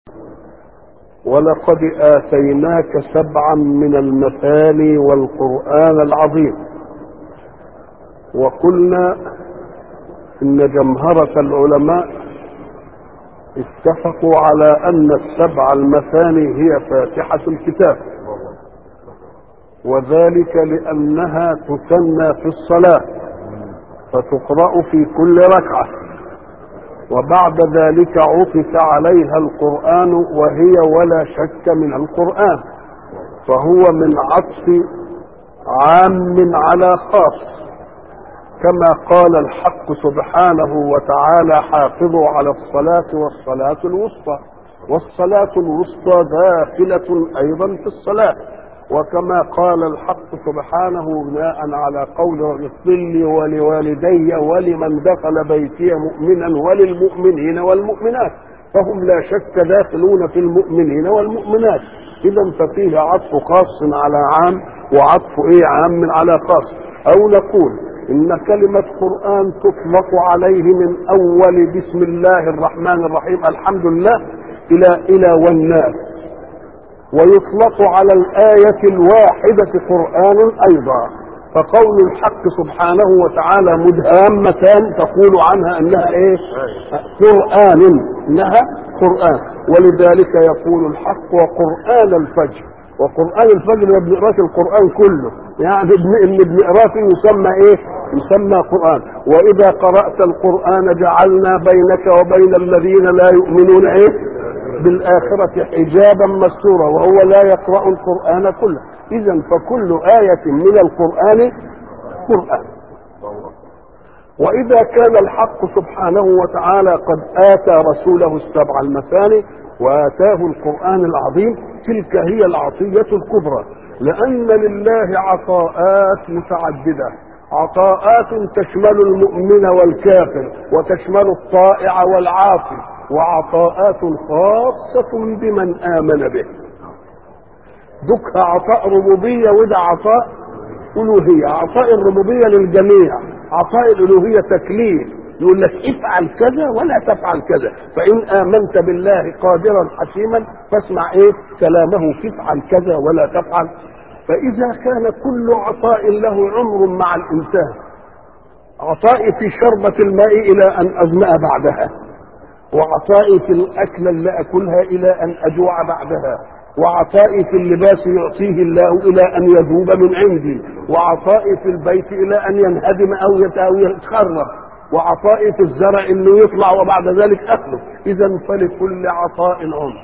ولقد آتيناك سبعا من المثاني والقرآن العظيم وقلنا إن جمهرة العلماء اتفقوا على أن السبع المثاني هي فاتحة الكتاب وذلك لأنها تثنى في الصلاة فتقرأ في كل ركعة وبعد ذلك عطف عليها القرآن وهي ولا شك من القرآن فهو من عطف عام على خاص كما قال الحق سبحانه وتعالى حافظوا على الصلاة والصلاة الوسطى والصلاة الوسطى داخلة أيضا في الصلاة وكما قال الحق سبحانه بناء على قول اغفر لي ولوالدي ولمن دخل بيتي مؤمنا وللمؤمنين والمؤمنات فهم لا شك داخلون في المؤمنين والمؤمنات اذا ففيه عطف خاص على عام وعطف ايه عام على خاص او نقول ان كلمة قرآن تطلق عليه من اول بسم الله الرحمن الرحيم الحمد لله الى الى والناس ويطلق على الآية الواحدة قرآن أيضا فقول الحق سبحانه وتعالى مدهامتان تقول عنها أنها إيه قرآن إنها قرآن ولذلك يقول الحق وقرآن الفجر وقرآن الفجر ما بنقراش القرآن كله يعني اللي بنقراه فيه يسمى ايه؟ يسمى قرآن وإذا قرأت القرآن جعلنا بينك وبين الذين لا يؤمنون ايه؟ بالآخرة حجابا مستورا وهو لا يقرأ القرآن كله إذا فكل آية من القرآن قرآن وإذا كان الحق سبحانه وتعالى قد آتى رسوله السبع المثاني وآتاه القرآن العظيم تلك هي العطية الكبرى لأن لله عطاءات متعددة عطاءات تشمل المؤمن والكافر وتشمل الطائع والعاصي وعطاءات خاصة بمن آمن به دك عطاء ربوبية وده عطاء ألوهية عطاء الربوبية للجميع عطاء الألوهية تكليف يقول لك افعل كذا ولا تفعل كذا فإن آمنت بالله قادرا حكيما فاسمع إيه كلامه تفعل كذا ولا تفعل فإذا كان كل عطاء له عمر مع الإنسان عطائي في شربة الماء إلى أن أظمأ بعدها وعطائي في الأكل اللي أكلها إلى أن أجوع بعدها وعطائي في اللباس يعطيه الله إلى أن يذوب من عندي وعطائي في البيت إلى أن ينهدم أو يتخرب وعطائي في الزرع انه يطلع وبعد ذلك اكله اذا فلكل عطاء عمر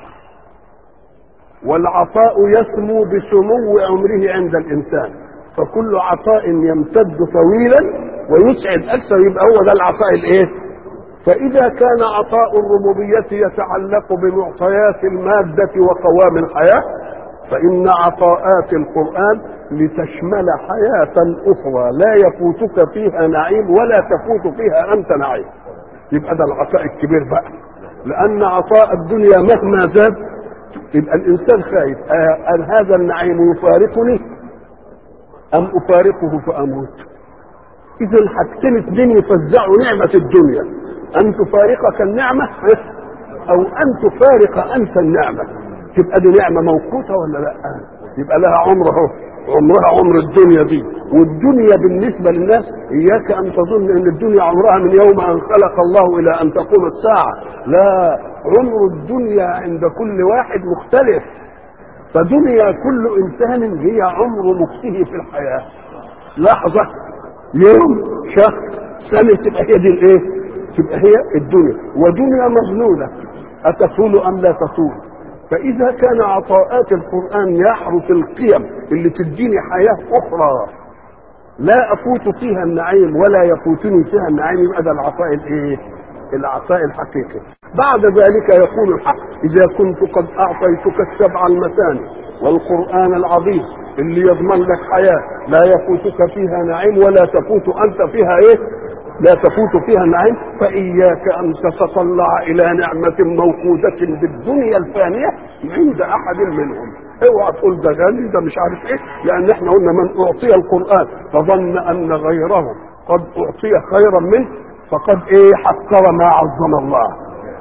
والعطاء يسمو بسمو عمره عند الانسان فكل عطاء يمتد طويلا ويسعد اكثر يبقى هو ده العطاء الايه فاذا كان عطاء الربوبيه يتعلق بمعطيات الماده وقوام الحياه فان عطاءات القران لتشمل حياه اخرى لا يفوتك فيها نعيم ولا تفوت فيها انت نعيم يبقى ده العطاء الكبير بقى لان عطاء الدنيا مهما زاد يبقى الانسان خايف ان هذا النعيم يفارقني ام افارقه فاموت اذا حاجتين اتنين يفزعوا نعمه الدنيا ان تفارقك النعمه او ان تفارق انت النعمه تبقى دي نعمه موقوته ولا لا يبقى لها عمر اهو عمرها عمر الدنيا دي والدنيا بالنسبة للناس إياك أن تظن أن الدنيا عمرها من يوم أن خلق الله إلى أن تقوم الساعة لا عمر الدنيا عند كل واحد مختلف فدنيا كل إنسان هي عمر مكسه في الحياة لحظة يوم شهر سنة تبقى هي دي الإيه؟ تبقى هي الدنيا ودنيا مظنونة أتطول أم لا تطول فإذا كان عطاءات القرآن يحرس القيم اللي تديني حياة أخرى لا أفوت فيها النعيم ولا يفوتني فيها النعيم يبقى ده العطاء الإيه؟ العطاء الحقيقي. بعد ذلك يقول الحق إذا كنت قد أعطيتك السبع المثاني والقرآن العظيم اللي يضمن لك حياة لا يفوتك فيها نعيم ولا تفوت أنت فيها إيه؟ لا تفوت فيها النعيم فإياك أن تتطلع إلى نعمة موقودة بالدنيا الفانية عند أحد منهم اوعى تقول ده غالي ده مش عارف ايه لان احنا قلنا من اعطي القران فظن ان غيره قد اعطي خيرا منه فقد ايه حقر ما عظم الله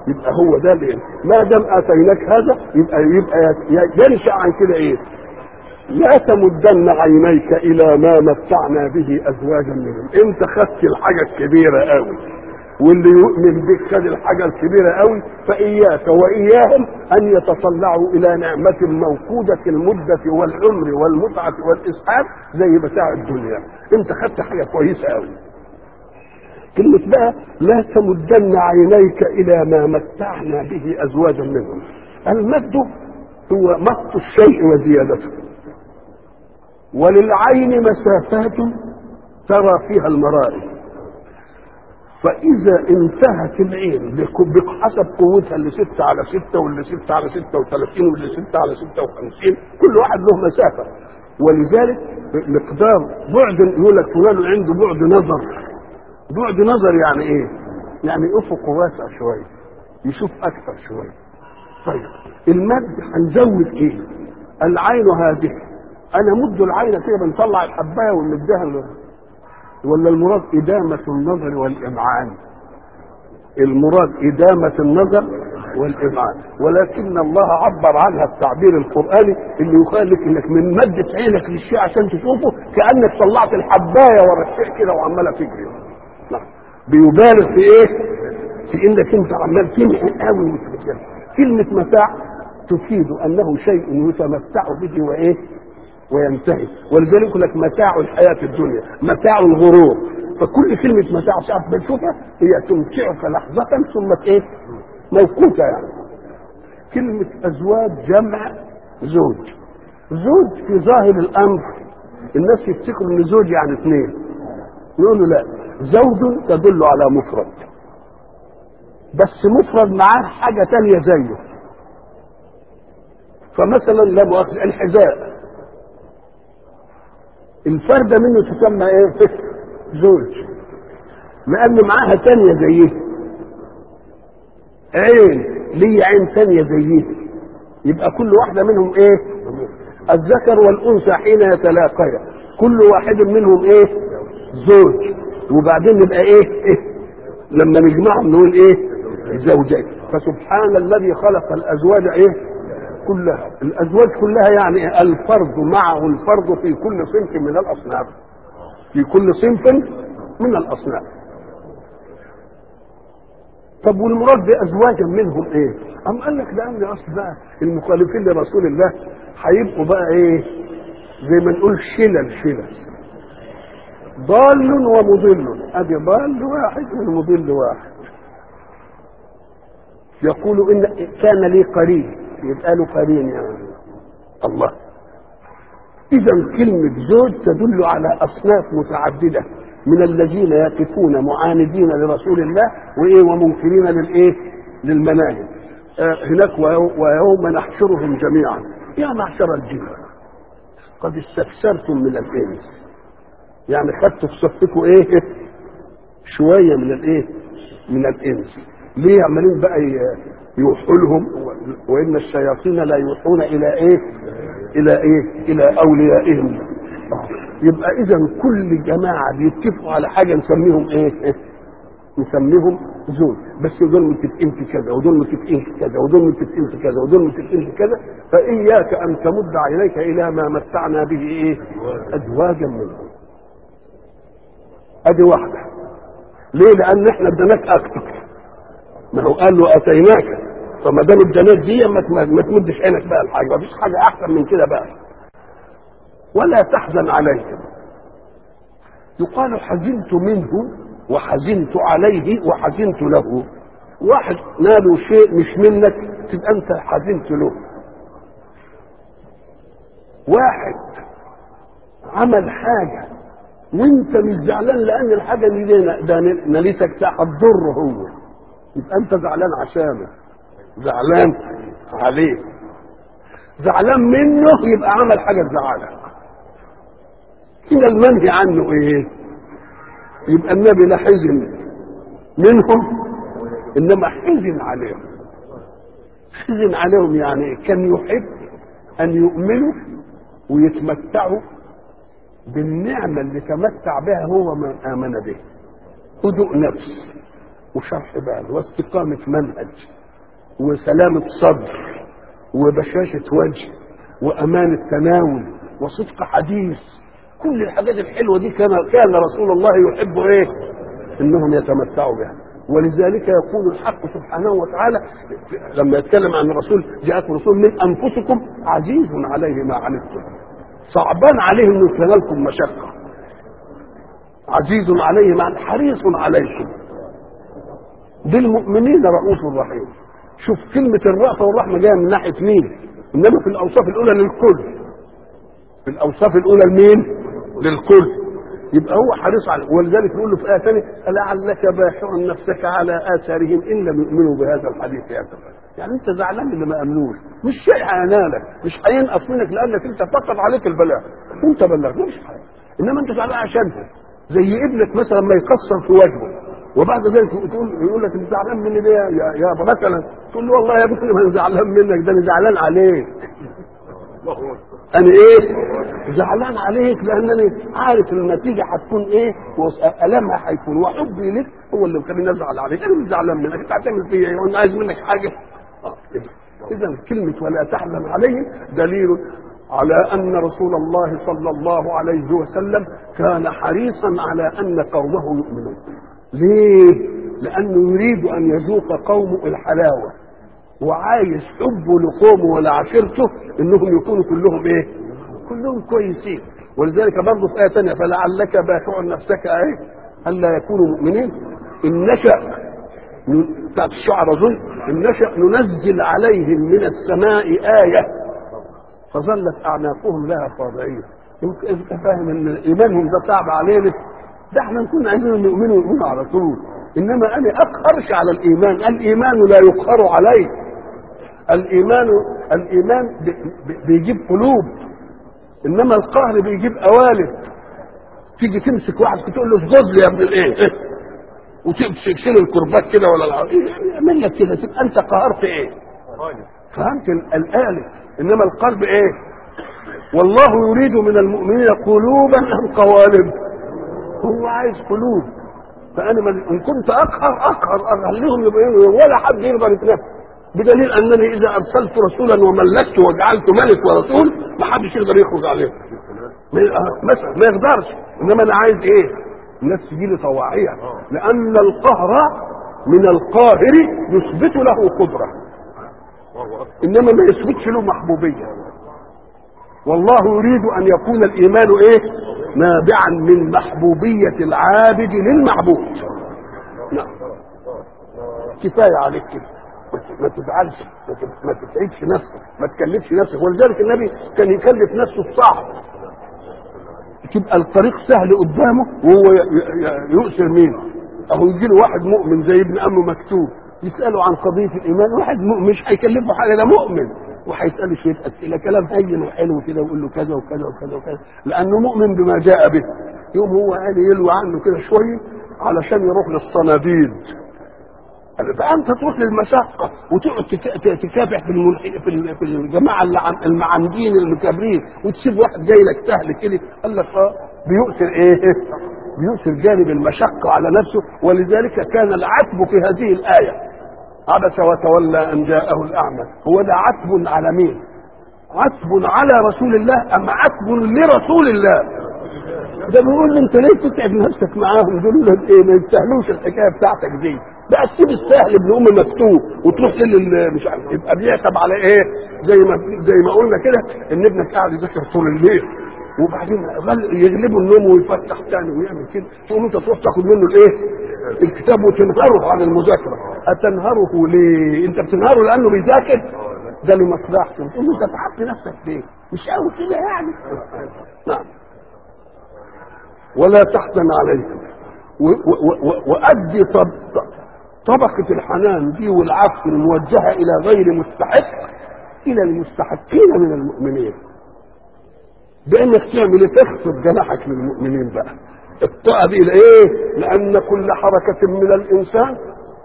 يبقى هو ده اللي ما دام اتيناك هذا يبقى يبقى ينشا عن كده ايه؟ لا تمدن عينيك الى ما متعنا به ازواجا منهم انت خدت الحاجه الكبيره قوي واللي يؤمن بك خد الحاجه الكبيره قوي فاياك واياهم ان يتطلعوا الى نعمه موقوده المده والعمر والمتعه والاسعاد زي متاع الدنيا انت خدت حاجه كويسه قوي كلمة بقى لا تمدن عينيك إلى ما متعنا به أزواجا منهم المد هو مط الشيء وزيادته وللعين مسافات ترى فيها المرائي فإذا انتهت العين بحسب قوتها اللي ستة على ستة واللي ستة على ستة وثلاثين واللي ستة على ستة وخمسين كل واحد له مسافة ولذلك مقدار بعد يقول لك فلان عنده بعد نظر بعد نظر يعني ايه؟ يعني افق واسع شويه يشوف اكثر شويه طيب المد هنزود ايه؟ العين هذه انا مد العين كده بنطلع الحبايه ونمدها ولا المراد إدامة النظر والإمعان المراد إدامة النظر والإمعان ولكن الله عبر عنها التعبير القرآني اللي يخالف انك من مدة عينك للشيء عشان تشوفه كأنك طلعت الحباية ورا الشيء كده وعمالة تجري نعم بيبالغ في ايه؟ في انك انت عمال تمحي قوي كلمة متاع تفيد انه شيء يتمتع به وايه؟ وينتهي ولذلك يقول لك متاع الحياة الدنيا متاع الغرور فكل كلمة متاع ساعة بتشوفها هي تمتعك لحظة ثم ايه موقوتة يعني كلمة أزواج جمع زوج زوج في ظاهر الأمر الناس يفتكروا إن زوج يعني اثنين يقولوا لا زوج تدل على مفرد بس مفرد معاه حاجة تانية زيه فمثلا لا مؤاخذة الحذاء الفردة منه تسمى ايه زوج لان معاها تانية زيه عين ليه عين تانية زيه يبقى كل واحدة منهم ايه الذكر والانثى حين يتلاقيا كل واحد منهم ايه زوج وبعدين يبقى ايه, إيه؟ لما نجمعهم نقول ايه زوجين فسبحان الذي خلق الازواج ايه كلها الازواج كلها يعني الفرد معه الفرد في كل صنف من الاصناف في كل صنف من الاصناف طب والمراد بازواجا منهم ايه ام قال لك لان اصل بقى المخالفين لرسول الله هيبقوا بقى ايه زي ما نقول شلل شلل ضال ومضل ادي ضال واحد والمضل واحد يقول ان كان لي قرين يبقى له قرين يعني الله اذا كلمه زوج تدل على اصناف متعدده من الذين يقفون معاندين لرسول الله وايه ومنكرين للايه للمناهج آه هناك ويوم نحشرهم جميعا يا معشر الجن قد استكثرتم من الانس يعني خدتوا في صفكم ايه شويه من الايه من الانس ليه عمالين بقى يوحوا لهم وان الشياطين لا يوحون الى ايه الى ايه الى اوليائهم يبقى اذا كل جماعه بيتفقوا على حاجه نسميهم ايه نسميهم زوج بس دول متفقين في كذا ودول متفقين في كذا ودول متفقين في كذا ودول متفقين في كذا فاياك ان تمد عينيك الى ما متعنا به ايه ازواجا منهم ادي واحده ليه لان احنا اديناك اكتر ما هو قال له اتيناك فما دام اداناك دي ما ما تمدش عينك بقى الحاجه ما فيش حاجه احسن من كده بقى ولا تحزن عليهم يقال حزنت منه وحزنت عليه وحزنت له واحد ناله شيء مش منك تبقى انت حزنت له واحد عمل حاجه وانت مش زعلان لان الحاجه دي ده نالتك هتضره هو يبقى انت زعلان عشانه زعلان عليه زعلان منه يبقى عمل حاجه تزعلك هنا المنهي عنه ايه يبقى النبي لا حزن منهم انما حزن عليهم حزن عليهم يعني كان يحب ان يؤمنوا ويتمتعوا بالنعمه اللي تمتع بها هو من امن به هدوء نفس وشرح بال واستقامة منهج وسلامة صدر وبشاشة وجه وأمان التناول وصدق حديث كل الحاجات الحلوة دي كان كان رسول الله يحب إيه؟ إنهم يتمتعوا بها ولذلك يقول الحق سبحانه وتعالى لما يتكلم عن الرسول جاءكم رسول من أنفسكم عزيز عليه ما عنتم صعبان عليه إنه يتلقى مشقة عزيز عليه ما حريص عليكم بالمؤمنين رؤوف رحيم شوف كلمة الرأفة والرحمة جاية من ناحية مين؟ إنما في الأوصاف الأولى للكل. في الأوصاف الأولى لمين؟ للكل. يبقى هو حريص على ولذلك يقول له في آية ثانية لعلك باخع نفسك على آثارهم إن لم يؤمنوا بهذا الحديث يا يعني أنت زعلان اللي ما أمنوش مش شيء هينالك مش هينقص منك لأنك أنت فقط عليك البلاغ وأنت بلغت مش حاجة إنما أنت زعلان عشانهم زي ابنك مثلا ما يقصر في وجهه وبعد ذلك تقول يقول لك انت زعلان مني ليه يا يا مثلا تقول له والله يا ابني ما انا زعلان منك ده انا زعلان عليك انا ايه زعلان عليك لانني عارف النتيجه هتكون ايه والمها هيكون وحبي لك هو اللي مخليني ازعل عليك انا مش زعلان منك انت هتعمل فيا ايه وانا عايز منك حاجه اذا كلمه ولا تحزن عليه دليل على ان رسول الله صلى الله عليه وسلم كان حريصا على ان قومه يؤمنون ليه لانه يريد ان يذوق قومه الحلاوه وعايز حبه لقومه ولعشيرته انهم يكونوا كلهم ايه كلهم كويسين ولذلك برضه في ايه ثانيه فلعلك باخع نفسك ايه الا يكونوا مؤمنين ان نشا بتاعت الشعر اظن ان نشا ننزل عليهم من السماء ايه فظلت اعناقهم لها خاضعين انت فاهم ان ايمانهم ده صعب علينا ده احنا نكون عايزين يؤمنوا يؤمنوا على طول انما انا اقهرش على الايمان الايمان لا يقهر عليه الايمان الايمان بيجيب قلوب انما القهر بيجيب قوالب تيجي تمسك واحد تقول له اسجد لي يا ابن الايه وتمسك شيل الكربات كده ولا يعمل لك كده تبقى انت قهرت ايه فهمت الآلة انما القلب ايه والله يريد من المؤمنين قلوبا ام قوالب هو عايز قلوب فانا من ان كنت اقهر اقهر اخليهم يبقوا ولا حد يقدر يتنفس بدليل انني اذا ارسلت رسولا وملكت وجعلت ملك ورسول ما حدش يقدر يخرج عليه مثلا ما يقدرش انما انا عايز ايه الناس تجي لي طواعيه لان القهر من القاهر يثبت له قدره انما ما يثبتش له محبوبيه والله يريد ان يكون الايمان ايه نابعا من محبوبيه العابد للمعبود نعم كفايه عليك كده ما تزعلش ما تتعبش نفسك ما تكلفش نفسك ولذلك النبي كان يكلف نفسه الصعب تبقى الطريق سهل قدامه وهو يؤثر مين اهو يجي له واحد مؤمن زي ابن امه مكتوب يساله عن قضيه الايمان واحد مؤمن مش هيكلفه حاجه ده مؤمن وهيساله شويه اسئله كلام هين وحلو كده ويقول له كذا وكذا وكذا وكذا لانه مؤمن بما جاء به يوم هو قال يلوي عنه كده شويه علشان يروح للصناديد فانت تروح للمشقه وتقعد تكافح في الملح... في في الجماعه اللي عن المعاندين المكابرين وتسيب واحد جاي لك سهل كده قال لك اه بيؤثر ايه؟ بيؤثر جانب المشقه على نفسه ولذلك كان العتب في هذه الايه عبس وتولى ان جاءه الاعمى هو ده عتب على مين؟ عتب على رسول الله ام عتب لرسول الله؟ ده بيقول لي انت ليه تتعب نفسك معاهم دول ايه ما يستاهلوش الحكايه بتاعتك دي بقى تسيب السهل ابن ام مكتوب وتروح لل مش عارف يبقى بيعتب على ايه زي ما زي ما قلنا كده ان ابنك قاعد يذاكر طول الليل وبعدين يغلبه النوم ويفتح تاني ويعمل كده تقوم انت تروح تاخد منه الايه الكتاب وتنهره عن المذاكره اتنهره ليه انت بتنهره لانه بيذاكر ده لمصلحته تقول له انت تعبت نفسك ليه مش قوي كده يعني نعم ولا تحزن عليكم وأدي طب طبقة الحنان دي والعفو الموجهة إلى غير مستحق إلى المستحقين من المؤمنين بأنك تعمل إيه تخفض جناحك للمؤمنين بقى الطاعة دي لإيه؟ لأن كل حركة من الإنسان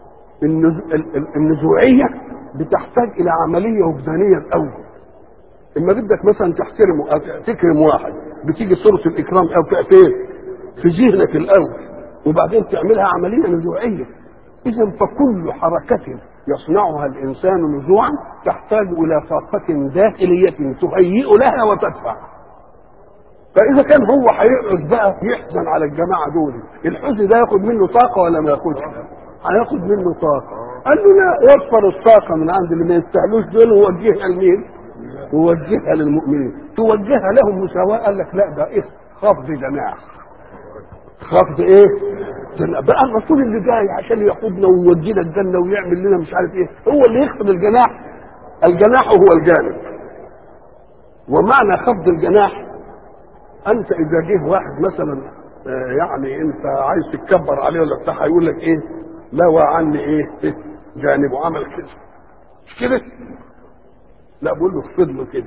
النزوعية بتحتاج إلى عملية وجدانية الأول إما بدك مثلا تحترم تكرم واحد بتيجي صورة الإكرام أو فين؟ في ذهنك الأول وبعدين تعملها عملية نزوعية إذا فكل حركة يصنعها الانسان نزوعا تحتاج الى طاقه داخليه تهيئ لها وتدفع فاذا كان هو هيقعد بقى يحزن على الجماعه دول الحزن ده ياخد منه طاقه ولا ما ياخدش هياخد منه طاقه قال له لا وفر الطاقه من عند اللي ما يستاهلوش دول ووجهها لمين ووجهها للمؤمنين توجهها لهم مساواه قال لك لا ده ايه خفض جناح خفض ايه جناح بقى الرسول اللي جاي عشان يقودنا ويودينا الجنه ويعمل لنا مش عارف ايه هو اللي يخفض الجناح الجناح هو الجانب ومعنى خفض الجناح انت اذا جه واحد مثلا آه، يعني انت عايز تتكبر عليه ولا بتاع هيقول لك ايه لوى عني ايه إيه؟ جانبه عمل كده مش كده لا بقول له اخفض له كده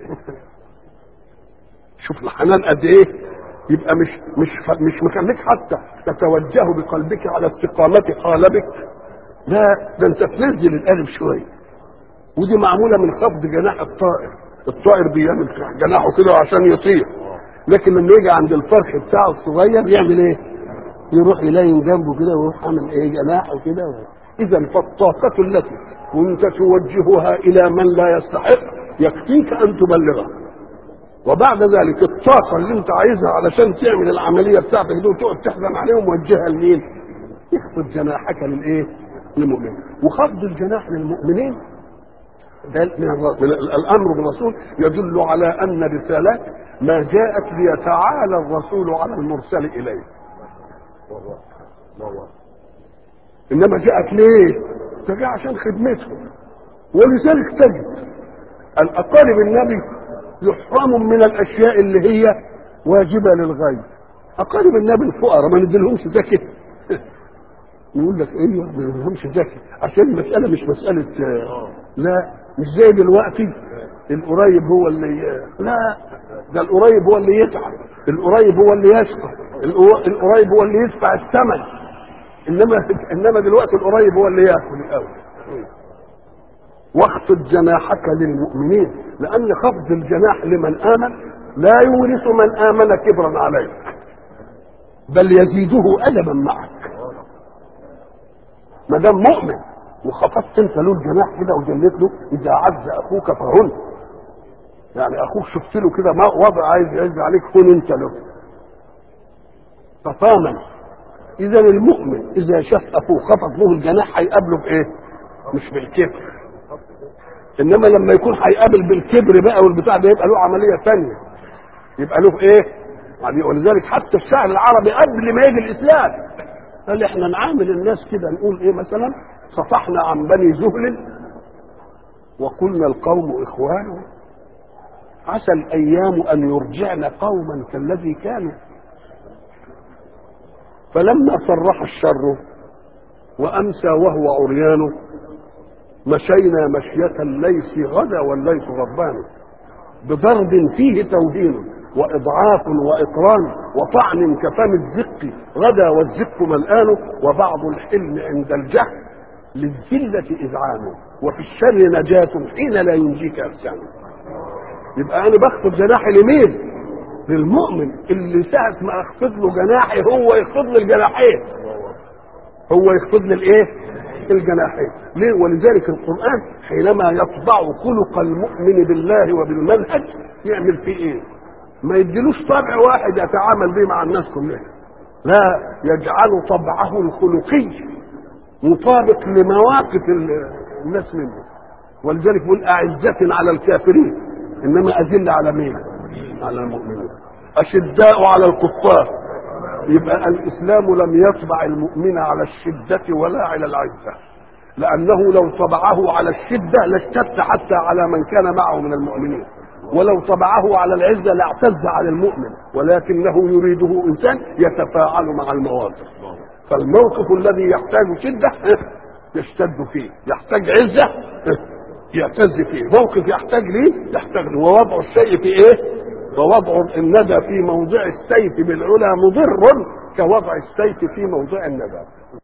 شوف الحنان قد ايه يبقى مش مش مش مخليك حتى تتوجه بقلبك على استقامة قالبك لا ده انت تنزل القلب شويه ودي معموله من خفض جناح الطائر الطائر بيعمل جناحه كده عشان يطير لكن لما يجي عند الفرخ بتاعه الصغير يعمل ايه يروح يلاين جنبه كده ويروح عامل ايه جناحه كده اذا فالطاقه التي كنت توجهها الى من لا يستحق يكفيك ان تبلغه وبعد ذلك الطاقة اللي انت عايزها علشان تعمل العملية بتاعتك دي وتقعد تحزن عليهم وجهها لمين؟ اخفض جناحك للايه؟ للمؤمنين وخفض الجناح للمؤمنين ده من, الر- من ال- الامر بالرسول يدل على ان رسالات ما جاءت ليتعالى الرسول على المرسل اليه انما جاءت ليه؟ ده جاء عشان خدمتهم ولذلك تجد الاقارب النبي يحرم من الاشياء اللي هي واجبه للغير اقارب النبي الفقراء ما نديلهمش زكاه يقول لك ايه ما نديلهمش زكاه عشان المساله مش مساله آه، لا مش زي دلوقتي القريب هو اللي لا ده القريب هو اللي يتعب القريب هو اللي يشقى القو- القريب هو اللي يدفع الثمن انما انما دلوقتي القريب هو اللي ياكل الاول واخفض جناحك للمؤمنين لان خفض الجناح لمن امن لا يورث من امن كبرا عليك بل يزيده ادبا معك ما دام مؤمن وخفضت انت له الجناح كده وجليت له اذا عز اخوك فهن يعني اخوك شفت له كده ما وضع عايز يعز عليك كن انت له تطامن اذا المؤمن اذا شاف اخوه خفض له الجناح هيقابله بايه؟ مش بالكبر انما لما يكون هيقابل بالكبر بقى والبتاع ده يبقى له عمليه ثانيه يبقى له ايه؟ يعني ولذلك حتى الشعر العربي قبل ما يجي الاسلام قال احنا نعامل الناس كده نقول ايه مثلا صفحنا عن بني زهل وقلنا القوم اخوان عسى الايام ان يرجعن قوما كالذي كانوا فلما صرح الشر وامسى وهو عريان مشينا مشية الليث غدا والليث غضبان بضرب فيه توهين وإضعاف وإقران وطعن كفم الزق غدا والزق ملآن وبعض الحلم عند الجهل للذلة إذعان وفي الشر نجاة حين لا ينجيك أفسان يبقى أنا بخفض جناحي لمين؟ للمؤمن اللي ساعة ما أخفض له جناحي هو يخفض لي الجناحين هو يخفض لي الإيه؟ الجناحين ليه ولذلك القرآن حينما يطبع خلق المؤمن بالله وبالمنهج يعمل فيه ايه ما يديلوش طبع واحد يتعامل به مع الناس كلها لا يجعل طبعه الخلقي مطابق لمواقف ال- الناس منه ولذلك يقول أعزة على الكافرين إنما أذل على مين؟ على المؤمنين أشداء على الكفار يبقى الاسلام لم يطبع المؤمن على الشده ولا على العزه لانه لو طبعه على الشده لاشتد حتى على من كان معه من المؤمنين ولو طبعه على العزه لاعتز على المؤمن ولكنه يريده انسان يتفاعل مع المواقف فالموقف الذي يحتاج شده يشتد فيه يحتاج عزه يعتز فيه موقف يحتاج ليه يحتاج له ووضع الشيء في ايه ووضع الندى في موضع السيف بالعلا مضر كوضع السيف في موضع الندى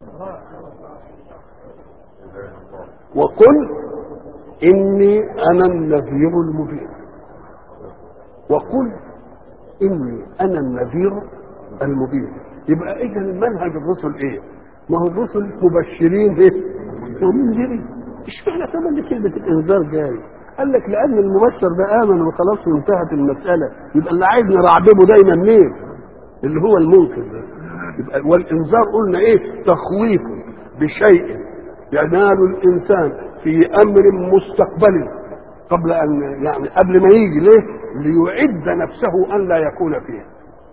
وقل إني أنا النذير المبين وقل إني أنا النذير المبين يبقى إذا المنهج الرسل إيه؟ ما هو الرسل مبشرين إيه؟ ومنذرين اشمعنى كمان كلمه الانذار جاي قال لك لان المبشر ده امن وخلاص وانتهت المساله يبقى اللي عايز نرعببه دايما مين اللي هو المنكر ده يبقى والانذار قلنا ايه تخويف بشيء ينال الانسان في امر مستقبلي قبل ان يعني قبل ما يجي ليه ليعد نفسه ان لا يكون فيه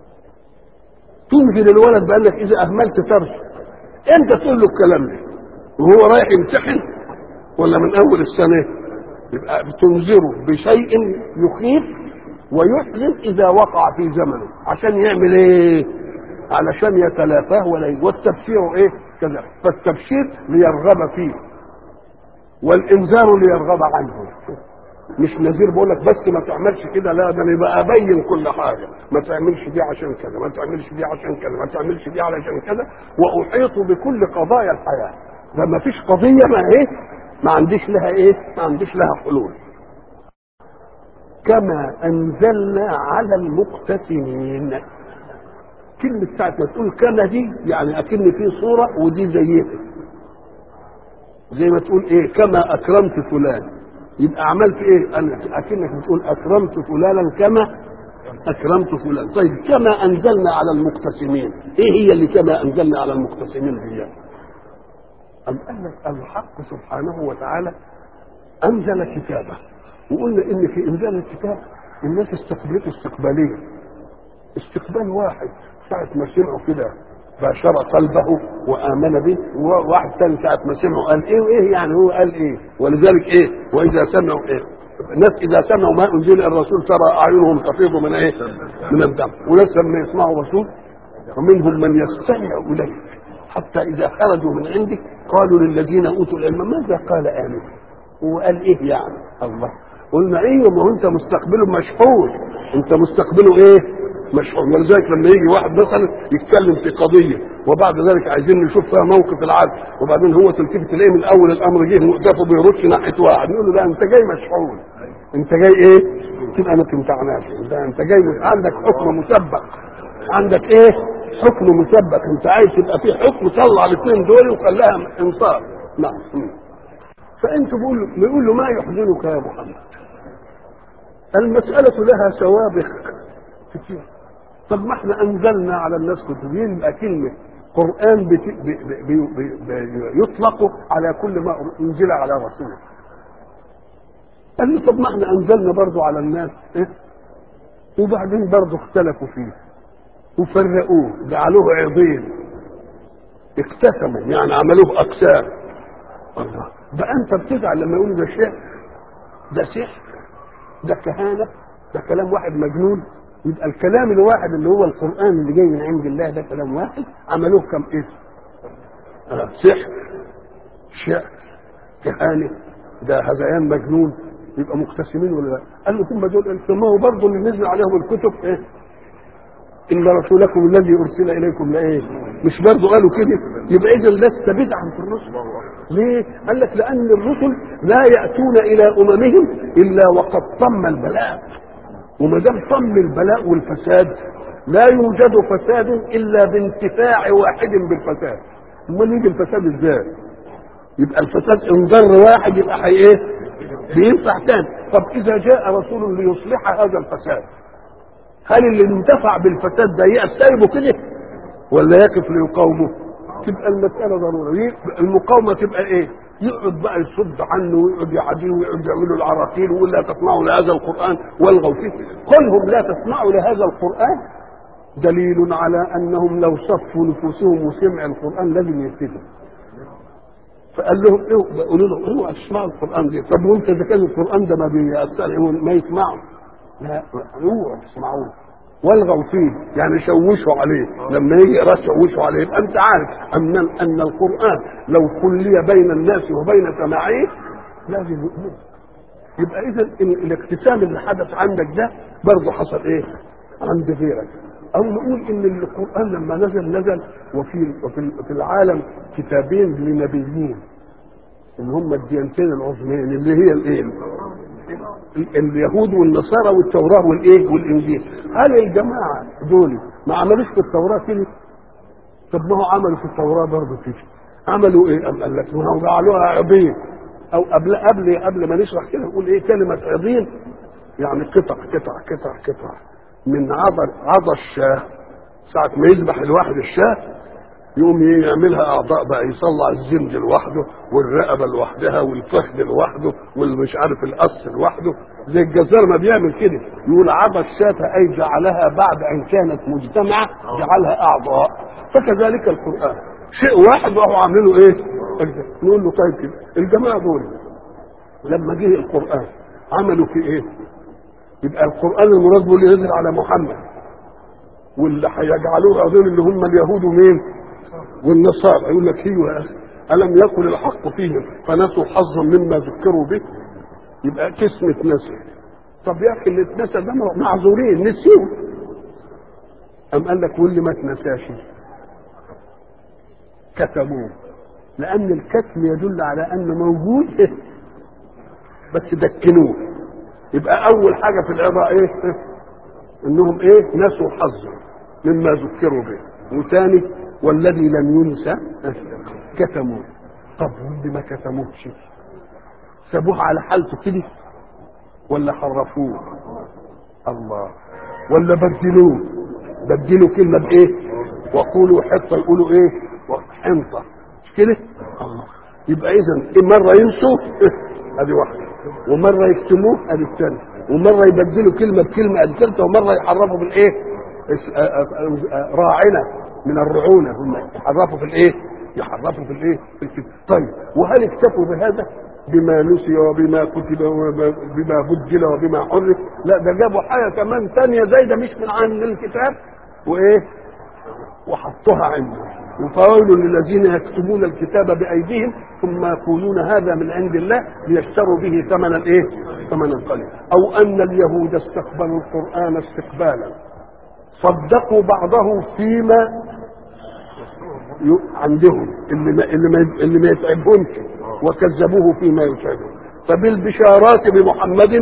تنزل الولد بقال لك اذا اهملت ترسل انت تقول له الكلام ده وهو رايح يمتحن ولا من اول السنه يبقى بتنذره بشيء يخيف ويحزن اذا وقع في زمنه عشان يعمل ايه علشان يتلافاه ولا والتبشير ايه كذا فالتبشير ليرغب فيه والانذار ليرغب عنه مش نذير بقول لك بس ما تعملش كده لا ده انا يبقى ابين كل حاجه ما تعملش دي عشان كذا ما تعملش دي عشان كذا ما تعملش دي علشان كذا واحيط بكل قضايا الحياه فما فيش قضيه ما ايه ما عنديش لها ايه ما عنديش لها حلول كما انزلنا على المقتسمين كلمة ساعة ما تقول كما دي يعني أكن في صورة ودي زيها زي ما تقول إيه كما أكرمت فلان يبقى عملت إيه أنا أكنك بتقول أكرمت فلانا كما أكرمت فلان طيب كما أنزلنا على المقتسمين إيه هي اللي كما أنزلنا على المقتسمين هي أم قال لك الحق سبحانه وتعالى أنزل كتابه وقلنا إن في إنزال الكتاب الناس استقبلته استقبالية استقبال واحد ساعة ما سمعوا كده باشر قلبه وآمن به وواحد ثاني ساعة ما سمعوا قال إيه وإيه يعني هو قال إيه ولذلك إيه وإذا سمعوا إيه الناس إذا سمعوا ما أنزل الرسول ترى أعينهم تفيض من إيه من الدم وناس لما يسمعوا رسول ومنهم من يستمع إليه حتى إذا خرجوا من عندك قالوا للذين أوتوا العلم ماذا قال آمن هو قال إيه يعني الله قلنا ايوه ما هو انت مستقبله مشحون انت مستقبله ايه مشحون ولذلك لما يجي واحد مثلا يتكلم في قضيه وبعد ذلك عايزين نشوف فيها موقف العدل وبعدين هو تلتفت تلاقيه من اول الامر جه مؤدفه بيرش ناحيه واحد نقول له لا انت جاي مشحون انت جاي ايه؟ تبقى ما تمتعناش ده انت جاي عندك حكم مسبق عندك ايه؟ حكم مسبق انت عايز تبقى في حكم طلع الاثنين دول وخلاها انصاف نعم فانت بقول له بيقول له ما يحزنك يا محمد المسألة لها سوابق كتير طب ما احنا انزلنا على الناس كتب يبقى كلمة قرآن بت... ب... ب... ب... ب... يطلق على كل ما انزل على رسوله قال له طب ما احنا انزلنا برضو على الناس إيه؟ وبعدين برضو اختلفوا فيه وفرقوه جعلوه عظيم اقتسموا يعني عملوه اقسام الله ده انت بتزعل لما يقولوا ده شعر ده سحر ده كهانه ده كلام واحد مجنون يبقى الكلام الواحد اللي هو القران اللي جاي من عند الله ده كلام واحد عملوه كم اسم آه سحر شعر كهانه ده هذيان مجنون يبقى مقتسمين ولا لا؟ قال له ثم دول ثم هو برضه اللي نزل عليهم الكتب ايه؟ ان رسولكم الذي ارسل اليكم لايه؟ مش برضه قالوا كده؟ يبقى اذا لست بدعا في الرسل. ليه؟ قال لك لان الرسل لا ياتون الى اممهم الا وقد طم البلاء. وما دام طم البلاء والفساد لا يوجد فساد الا بانتفاع واحد بالفساد. امال يجي الفساد ازاي؟ يبقى الفساد ان ضر واحد يبقى حي ايه؟ بينفع تاني. طب اذا جاء رسول ليصلح هذا الفساد هل اللي انتفع بالفساد ده يقف سايبه كده ولا يقف ليقاومه تبقى المسألة ضرورة المقاومة تبقى ايه يقعد بقى يصد عنه ويقعد يعاديه ويقعد يعملوا العراقيل ويقول لا تسمعوا لهذا القرآن والغوا فيه قلهم لا تسمعوا لهذا القرآن دليل على انهم لو صفوا نفوسهم وسمع القرآن لازم يهتدوا فقال لهم ايه قالوا له اوعوا تسمعوا القرآن ده طب وانت اذا كان القرآن ده ما بيأثر ما يسمعوا لا اوعوا تسمعوه والغوا فيه يعني شوشوا عليه لما يجي يقرا شوشوا عليه يبقى انت عارف ان ان القران لو خلي بين الناس وبين سماعيه لازم يؤمن يبقى اذا الاقتسام اللي حدث عندك ده برضه حصل ايه؟ عند غيرك او نقول ان القران لما نزل نزل وفي وفي في العالم كتابين لنبيين اللي هم الديانتين العظمين اللي هي الايه؟ اليهود والنصارى والتوراه والايه والانجيل هل الجماعه دول ما عملوش في التوراه كده طب ما هو عملوا في التوراه برضه كده عملوا ايه قال لك ما هو جعلوها عبيد او قبل قبل قبل ما نشرح كده نقول ايه كلمه عظيم يعني قطع قطع قطع قطع من عضل عضى الشاه ساعة ما يذبح الواحد الشاه يقوم يعملها اعضاء بقى يصلع الزند لوحده والرقبه لوحدها والفخذ لوحده والمش عارف القص لوحده زي الجزار ما بيعمل كده يقول عضى الشاة اي جعلها بعد ان كانت مجتمعه جعلها اعضاء فكذلك القران شيء واحد وهو عامله ايه؟ نقول له طيب كده الجماعه دول لما جه القران عملوا في ايه؟ يبقى القران المراد به اللي ينزل على محمد واللي هيجعلوه عظيم اللي هم اليهود ومين؟ والنصارى يقول لك ايوه يا اخي الم يكن الحق فيهم فنسوا حظا مما ذكروا به يبقى كسمة نسي طب يا اخي اللي اتنسى ده معذورين نسيوا أم قال لك واللي ما اتنساش كتبوه لأن الكتم يدل على أنه موجود بس دكنوه يبقى أول حاجة في العظة إيه؟ إنهم إيه؟ نسوا حظا مما ذكروا به وثاني والذي لم ينسى كتموه طب واللي ما كتموهش سابوه على حالته كده ولا حرفوه الله ولا بدلوه بدلوا كلمة بإيه وقولوا حطة يقولوا إيه حنطة مش كده الله يبقى إذا مرة ينسوا أدي واحدة ومرة يكتموه أدي الثانية ومرة يبدلوا كلمة بكلمة أدي الثالثة ومرة يحرفوا بالإيه راعنا من الرعونة هم يحرفوا في الإيه يحرفوا في الإيه في الكتاب طيب وهل اكتفوا بهذا بما نسي وبما كتب وبما بدل وبما حرف لا ده جابوا حاجه كمان ثانيه زي ده مش من عن الكتاب وايه وحطوها عنده وفويل للذين يكتبون الكتاب بايديهم ثم يقولون هذا من عند الله ليشتروا به ثمنا ايه ثمنا قليلا او ان اليهود استقبلوا القران استقبالا صدقوا بعضه فيما عندهم اللي ما اللي ما اللي ما يتعبهمش وكذبوه فيما يتعبهم فبالبشارات بمحمد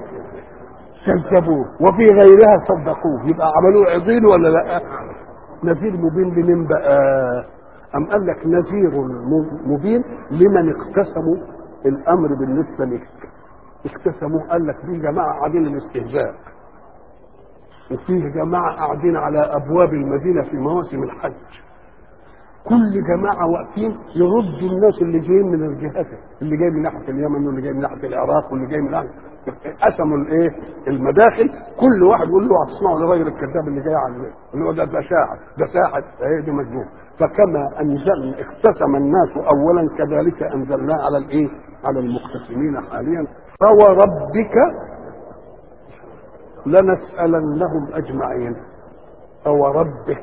كذبوه وفي غيرها صدقوه يبقى عملوه عظيم ولا لا نذير مبين لمن بقى أم قال لك نذير مبين لمن اقتسموا الأمر بالنسبة لك اقتسموه قال لك في جماعة قاعدين الاستهزاء وفيه جماعة قاعدين على أبواب المدينة في مواسم الحج كل جماعه واقفين يردوا الناس اللي جايين من الجهات اللي جاي من ناحيه اليمن واللي جاي من ناحيه العراق واللي جاي من ناحيه قسموا الايه المداخل كل واحد يقول له هتسمعوا لغير الكذاب اللي جاي على اللي هو ده ده شاعر ده ساحر ده دي مجنون فكما انزل اقتسم الناس اولا كذلك انزلنا على الايه على المقتسمين حاليا فوربك لنسالنهم اجمعين فوربك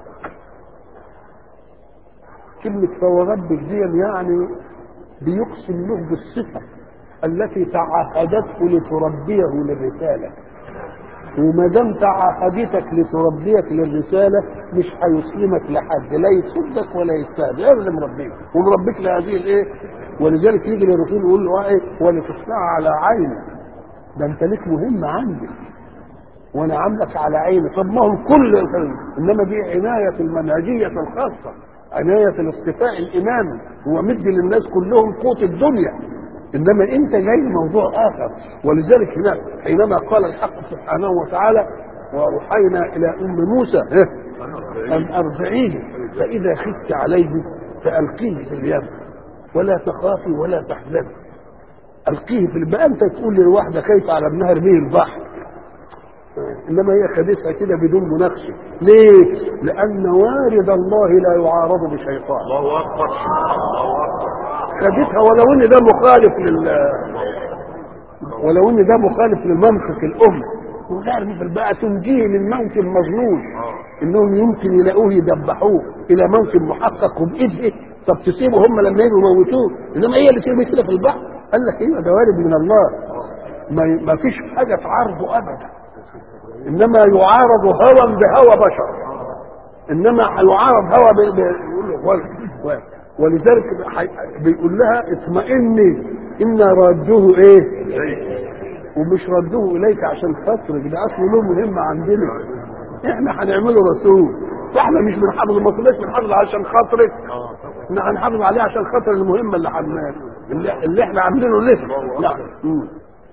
كلمة فوربك دي يعني بيقسم له بالصفة التي تعهدته لتربيه للرسالة وما دام تعهدتك لتربيك للرسالة مش هيسلمك لحد لا يصدك ولا يستهدى ابدا مربيك ومربيك لهذه الايه ولذلك يجي للرسول يقول له ايه ولتصنع على عيني ده انت ليك مهمة عندي وانا عاملك على عيني طب ما هو كل انما دي عناية المنهجية الخاصة عناية الاصطفاء الإمامي هو مدي للناس كلهم قوت الدنيا إنما أنت جاي موضوع آخر ولذلك هنا حينما قال الحق سبحانه وتعالى وأوحينا إلى أم موسى أن أرضعيه فإذا خفت عليه فألقيه في اليم ولا تخافي ولا تحزني ألقيه في البقى أنت تقول للواحدة خايفة على ابنها ارميه البحر انما هي خدتها كده بدون مناقشه ليه لان وارد الله لا يعارض بشيطان الله اكبر الله اكبر خدتها ولو ان ده مخالف لل ولو ان ده مخالف لمنطق الام وغير بقى تنجيه من موت مظنون انهم يمكن يلاقوه يذبحوه الى موت محقق وبايده طب تسيبه هم لما يجوا يموتوه انما هي اللي ترمي كده في البحر قال لك ايوه ده وارد من الله ما, ما فيش حاجه تعارضه ابدا انما يعارض هوى بهوى بشر انما يعارض هوى ب... ب... يقول له ولذلك بيقول لها اطمئني انا رادوه ايه ومش ردوه اليك عشان خاطرك ده اصله له مهمه عندنا احنا هنعمله رسول فاحنا مش بنحافظ ما كناش بنحافظ عشان خاطرك احنا هنحافظ عليه عشان خاطر المهمه اللي هنعملها اللي, اللي احنا عاملينه ليه نعم مم.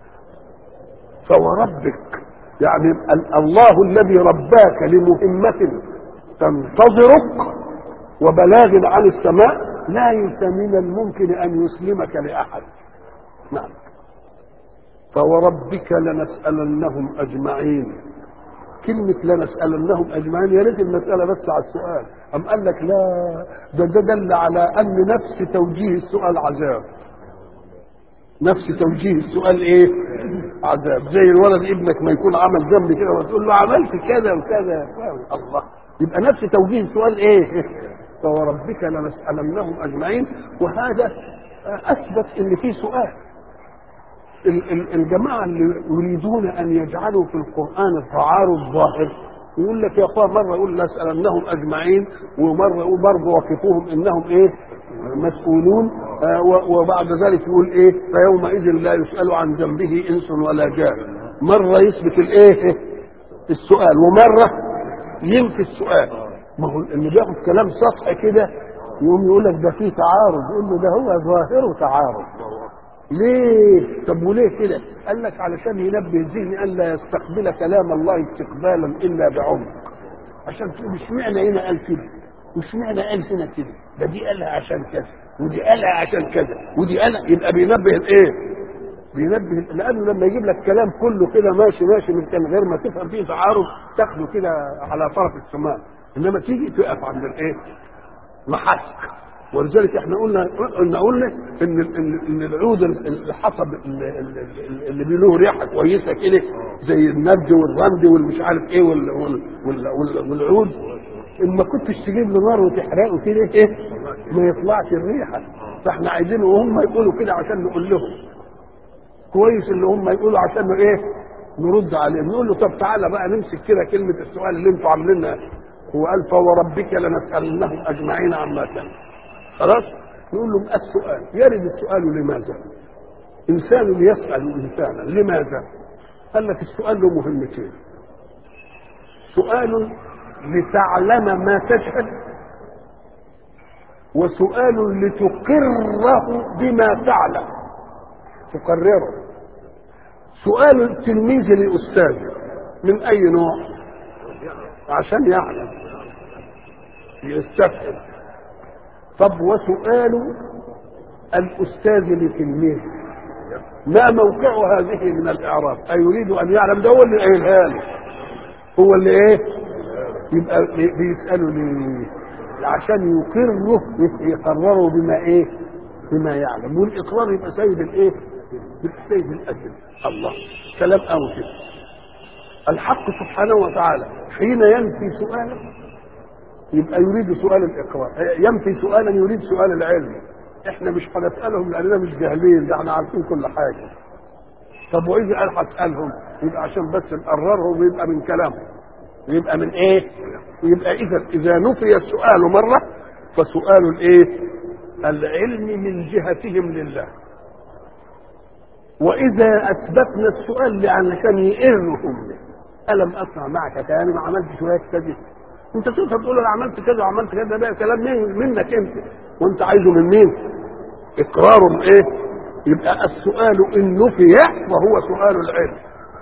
فوربك يعني ال- الله الذي رباك لمهمة تنتظرك وبلاغ عن السماء لا يس من الممكن ان يسلمك لاحد نعم فوربك لنسألنهم أجمعين كلمة لنسألنهم أجمعين يا ريت المسألة بس على السؤال أم قال لك لا ده ده دل على أن نفس توجيه السؤال عذاب نفس توجيه السؤال ايه عذاب زي الولد ابنك ما يكون عمل ذنب كده وتقول له عملت كذا وكذا الله يبقى نفس توجيه السؤال ايه فوربك لنسألنهم أجمعين وهذا أثبت إن في سؤال ال- ال- الجماعة اللي يريدون أن يجعلوا في القرآن التعارض ظاهر يقول لك يا اخوان مره يقول لاسالنهم اجمعين ومره يقول برضه وقفوهم انهم ايه مسؤولون آه و- وبعد ذلك يقول ايه فيومئذ لا يسال عن ذنبه انس ولا جان مره يثبت الايه السؤال ومره ينفي السؤال ما هو اللي بياخد كلام سطحي كده يقوم يقول لك ده فيه تعارض يقول له ده هو ظاهره تعارض ليه؟ طب وليه كده؟ قال لك علشان ينبه الذهن الا يستقبل كلام الله استقبالا الا بعمق. عشان تقول اشمعنى هنا قال كده؟ واشمعنى قال هنا كده؟ ده دي قالها عشان كذا، ودي قالها عشان كذا، ودي قالها يبقى بينبه الايه؟ بينبه لانه لما يجيب لك كلام كله كده ماشي ماشي من كان غير ما تفهم فيه تعارض تاخده كده على طرف السماء، انما تيجي تقف عند الايه؟ محك ولذلك احنا قلنا قلنا قلنا ان ان ان العود اللي حصب اللي, اللي له ريحه كويسه كده زي النبد والرمد والمش عارف ايه وال وال وال وال والعود ان ما كنتش تجيب له نار وتحرقه كده ايه ما يطلعش الريحه فاحنا عايزينه وهم يقولوا كده عشان نقول لهم كويس اللي هم يقولوا عشان ايه نرد عليهم نقول له طب تعالى بقى نمسك كده كلمه السؤال اللي انتوا عاملينها هو قال فوربك لنسالنهم اجمعين عما كان خلاص نقول لهم السؤال يرد السؤال لماذا انسان يسال انسانا لماذا قال لك السؤال له مهمتين سؤال لتعلم ما تجهل وسؤال لتقره بما تعلم تقرره سؤال التلميذ لاستاذه من اي نوع عشان يعلم يستفهم طب وسؤال الاستاذ لتلميذه ما موقع هذه من الاعراب ايريد ان يعلم ده هو اللي قايلها له هو اللي ايه يبقى بيساله ليه عشان يقره يقرره بما ايه بما يعلم والاقرار يبقى سيد الايه يبقى سيد الاجل الله كلام قوي كده الحق سبحانه وتعالى حين ينفي سؤالا يبقى يريد سؤال الاقرار ينفي سؤالا يريد سؤال العلم احنا مش هنسالهم لاننا مش جاهلين ده احنا عارفين كل حاجه طب واذا قال هسالهم يبقى عشان بس نقررهم ويبقى من كلامهم يبقى من ايه يبقى اذا اذا نفي السؤال مره فسؤال الايه العلم من جهتهم لله واذا اثبتنا السؤال علشان يقرهم الم اسمع معك كلامي ما عملت شويه كذا انت تقدر تقول انا عملت كذا وعملت كذا ده كلام من منك انت وانت عايزه من مين اقرار ايه يبقى السؤال ان نفي فهو سؤال العلم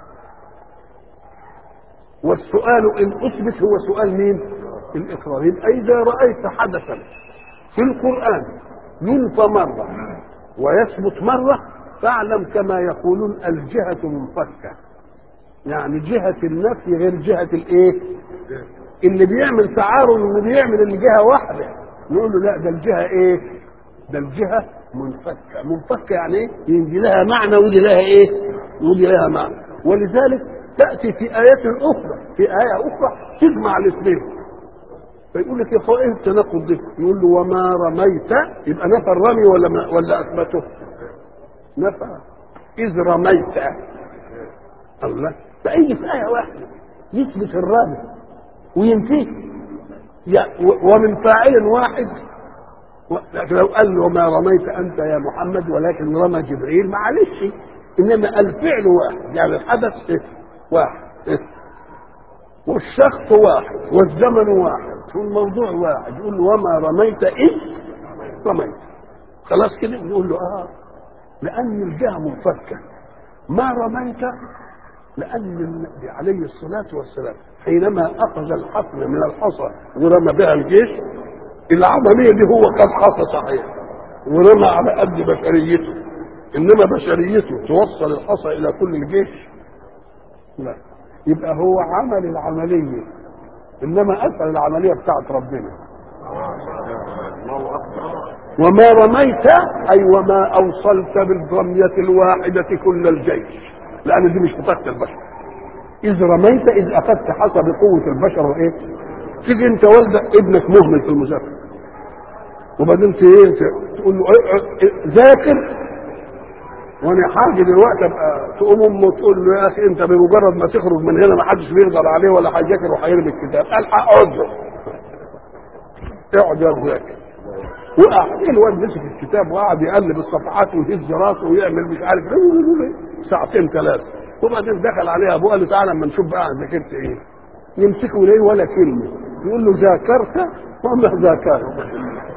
والسؤال ان اثبت هو سؤال مين الاقرار يبقى اذا رايت حدثا في القران ينفى مره ويثبت مره فاعلم كما يقولون الجهه منفكه يعني جهه النفي غير جهه الايه اللي بيعمل تعارض اللي بيعمل الجهه واحده نقول له لا ده الجهه ايه ده الجهه منفكه منفكه يعني ايه يجي لها معنى ودي لها ايه ودي لها معنى ولذلك تاتي في ايات اخرى في ايه اخرى تجمع الاثنين فيقول لك يا اخويا ايه التناقض ده يقول له وما رميت يبقى نفى الرمي ولا ما ولا اثبته نفى اذ رميت الله فاي في ايه واحده يثبت الرمي وينتهي ومن فاعل واحد لكن لو قال له ما رميت انت يا محمد ولكن رمى جبريل معلش انما الفعل واحد يعني الحدث إيه؟ واحد إيه؟ والشخص واحد والزمن واحد والموضوع واحد يقول له وما رميت اذ رميت خلاص كده نقول له اه لان الجهه منفكه ما رميت لان النبي عليه الصلاه والسلام حينما اخذ الحفن من الحصى ورمى بها الجيش العمليه دي هو كان حصى صحيح ورمى على قد بشريته انما بشريته توصل الحصى الى كل الجيش لا يبقى هو عمل العمليه انما اسال العمليه بتاعت ربنا الله اكبر وما رميت اي وما اوصلت بالرميه الواحده كل الجيش لان دي مش بطاقه البشر اذ رميت اذ اخذت حسب قوه البشر وايه تيجي انت والدك ابنك مهمل في المذاكره وبعدين ت- ايه ت- تقول له إيه- إيه- ذاكر وانا حاجه دلوقتي ابقى تقوم امه تقول له يا اخي انت بمجرد ما تخرج من هنا ما حدش بيقدر عليه ولا هيذاكر وهيرمي الكتاب الحق اقعد له اقعد يا ذاكر وقع الواد مسك الكتاب وقعد يقلب الصفحات ويهز راسه ويعمل مش عارف ايه ساعتين ثلاثه وبعدين دخل عليه ابوه قال له تعالى اما نشوف بقى ذاكرت ايه يمسكه ليه ولا كلمه يقول له ذاكرت وما ذاكرت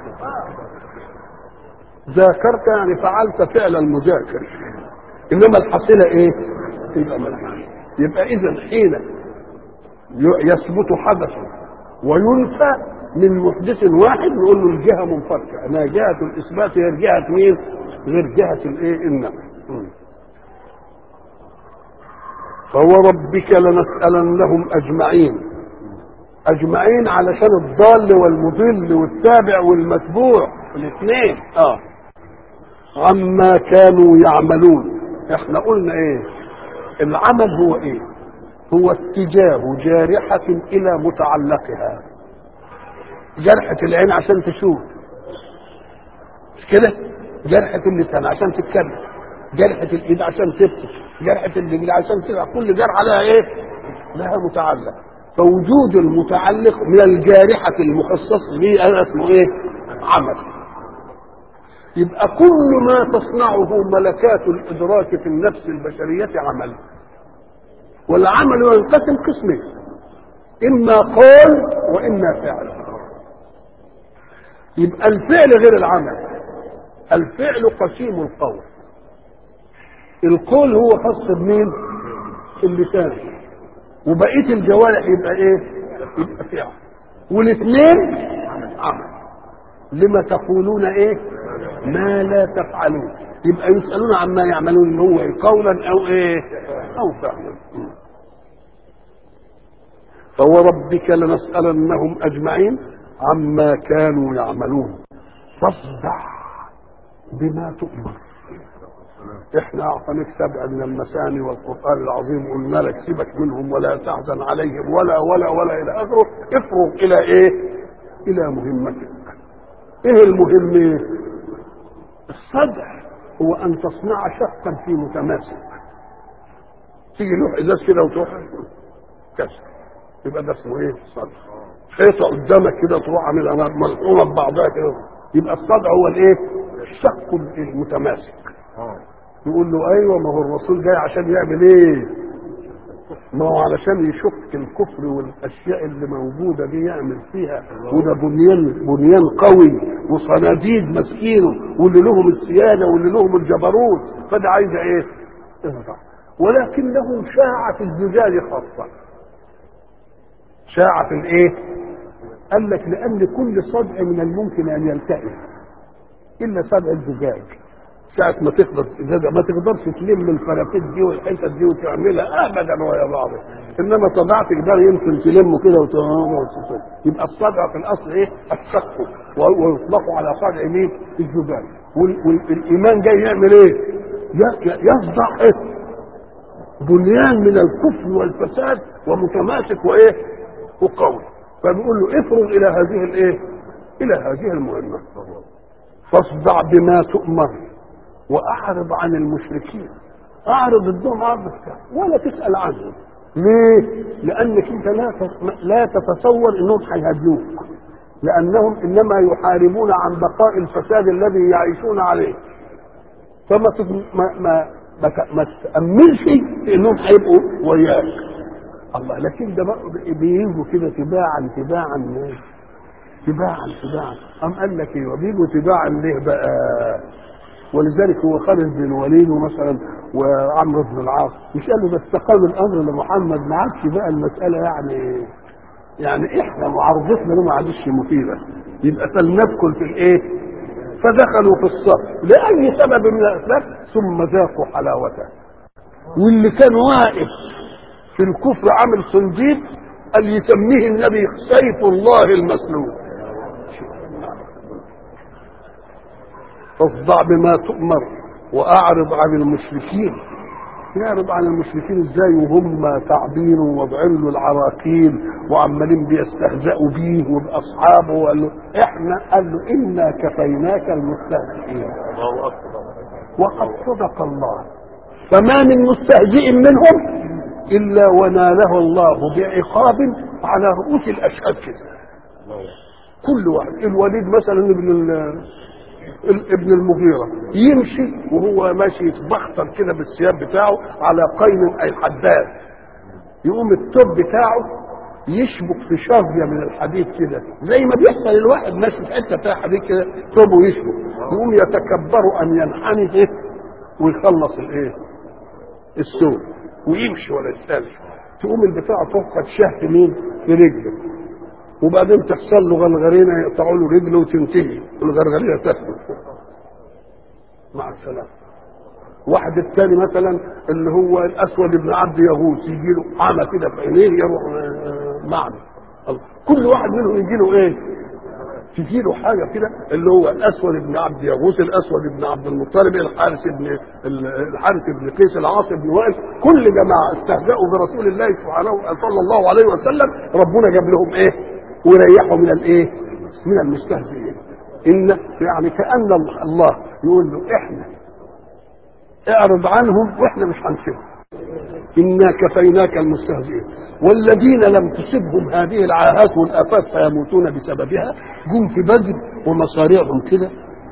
ذاكرت يعني فعلت فعل المذاكر انما الحصيله ايه؟ يبقى ملحوظ يبقى اذا حين ي- يثبت حدث وينفى من محدث واحد نقول له الجهه منفكه انها جهه الاثبات هي جهه مين؟ غير جهه الايه؟ النفي م. فوربك لنسألنهم أجمعين أجمعين علشان الضال والمضل والتابع والمتبوع الاثنين اه عما كانوا يعملون احنا قلنا ايه العمل هو ايه هو اتجاه جارحة الى متعلقها جرحة العين عشان تشوف مش كده جرحة اللسان عشان تتكلم جرحة الايد عشان تبكي جرحة الرجل عشان تبقى كل جرحة لها ايه لها متعلق فوجود المتعلق من الجارحة المخصص به هذا اسمه ايه عمل يبقى كل ما تصنعه ملكات الادراك في النفس البشريه عمل والعمل ينقسم قسمين اما قول واما فعل يبقى الفعل غير العمل الفعل قسيم القول القول هو خاص بمين اللسان وبقيه الجوارح يبقى ايه يبقى فعل والاثنين عمل لما تقولون ايه ما لا تفعلون يبقى يسألون عما يعملون اللي هو إيه؟ قولا او ايه او فعلا فوربك لنسألنهم اجمعين عما كانوا يعملون فاصدع بما تؤمر احنا اعطيناك سبع من المثاني والقران العظيم قلنا لك سيبك منهم ولا تحزن عليهم ولا ولا ولا الى اخره افرغ الى ايه الى مهمتك ايه المهم الصدع هو ان تصنع شقا في متماسك تيجي لوح ازاز كده وتروح كسر يبقى ده اسمه ايه الصدع حيطه قدامك كده تروح عاملها ملحومه ببعضها كده يبقى الصدع هو الايه الشق المتماسك يقول له ايوه ما هو الرسول جاي عشان يعمل ايه ما هو علشان يشك الكفر والاشياء اللي موجوده دي يعمل فيها وده بنيان بنيان قوي وصناديد ماسكينه واللي لهم السياده واللي لهم الجبروت فده عايزه ايه؟ اهدى ولكنه شاع في الزجاج خاصه شاع في الايه؟ قال لك لان كل صدع من الممكن ان يلتئم الا صدع الزجاج ساعة ما تقدر إذا ما تقدرش تلم الفرافيت دي والحتت دي وتعملها ابدا ويا بعض انما صدعت تقدر يمكن تلمه كده وت- يبقى الصدع في الاصل ايه؟ الشق ويطلق على صدع مين؟ الزجاج وال- والايمان جاي يعمل ايه؟ ي- ي- يصدع ايه؟ بنيان من الكفر والفساد ومتماسك وايه؟ وقوي فبيقول له افرغ الى هذه الايه؟ الى هذه المهمه فاصدع بما تؤمر واعرض عن المشركين اعرض الدم عرض ولا تسال عنهم ليه؟ لانك انت لا تس- لا تتصور انهم هيهاجموك لانهم انما يحاربون عن بقاء الفساد الذي يعيشون عليه فما تف- ما ما ما, ت- ما تاملش انهم هيبقوا وياك الله لكن ده بقى بيجوا كده تباعا تباعا تباعا تباعا قام قال لك ايه وبيجوا تباعا ليه بقى ولذلك هو خالد بن الوليد مثلا وعمرو بن العاص مش قالوا ده استقام الامر لمحمد ما عادش بقى المساله يعني يعني احنا معارضتنا له ما عادش مفيده يبقى فلندخل في الايه؟ فدخلوا في الصف لاي سبب من الاسباب ثم ذاقوا حلاوته واللي كان واقف في الكفر عامل صنديق قال يسميه النبي سيف الله المسلول فاصدع بما تؤمر واعرض عن المشركين يعرض عن المشركين ازاي وهم تعبين ووضعين له العراقيل وعمالين بيستهزئوا بيه وباصحابه وقال له احنا قال له انا كفيناك المستهزئين الله اكبر وقد صدق الله فما من مستهزئ منهم الا وناله الله بعقاب على رؤوس الاشهاد كده كل واحد الوليد مثلا ابن ال- ال- ابن المغيرة يمشي وهو ماشي يتبختر كده بالثياب بتاعه على قين اي حداد يقوم التوب بتاعه يشبك في شظية من الحديد كده زي ما بيحصل الواحد ماشي في حته فيها حديد كده توبه يشبك يقوم يتكبر ان ينحني ايه ويخلص الايه السوق ويمشي ولا يستنى تقوم البتاع تفقد شهر مين في رجله وبعدين تحصل له غرغرينه يقطعوا له رجله وتنتهي والغرغرينه تثبت مع السلامه واحد الثاني مثلا اللي هو الاسود بن عبد يغوث يجي له عمى كده في عينيه يروح آه، معمي الله. كل واحد منهم يجي له ايه؟ تجي له حاجه كده اللي هو الاسود بن عبد يغوث الاسود بن عبد المطلب الحارث بن الحارث بن قيس العاص بن وائل كل جماعه استهزأوا برسول الله سبحانه صلى الله عليه وسلم ربنا جاب لهم ايه؟ وريحوا من الايه؟ من المستهزئين ان يعني كان الله يقول له احنا اعرض عنهم واحنا مش هنسيبهم انا كفيناك المستهزئين والذين لم تصبهم هذه العاهات والافات فيموتون بسببها جم في بدر ومصاريعهم كده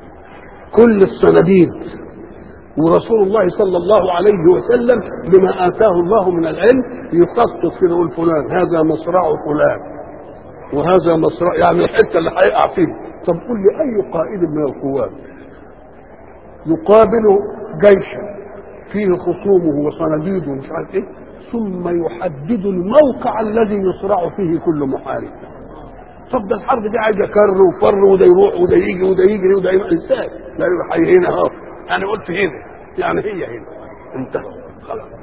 كل الصناديد ورسول الله صلى الله عليه وسلم بما اتاه الله من العلم يخطط كده يقول فلان هذا مصرع فلان وهذا مصرع يعني الحته اللي هيقع فيه طب قل لي اي قائد من القوات يقابل جيشا فيه خصومه وصناديده ومش عارف ايه ثم يحدد الموقع الذي يصرع فيه كل محارب طب ده الحرب دي عايزه كر وفر وده يروح وده يجي وده يجري وده يبقى ازاي؟ لا يروح هنا اهو انا قلت هنا يعني هي هنا انتهى خلاص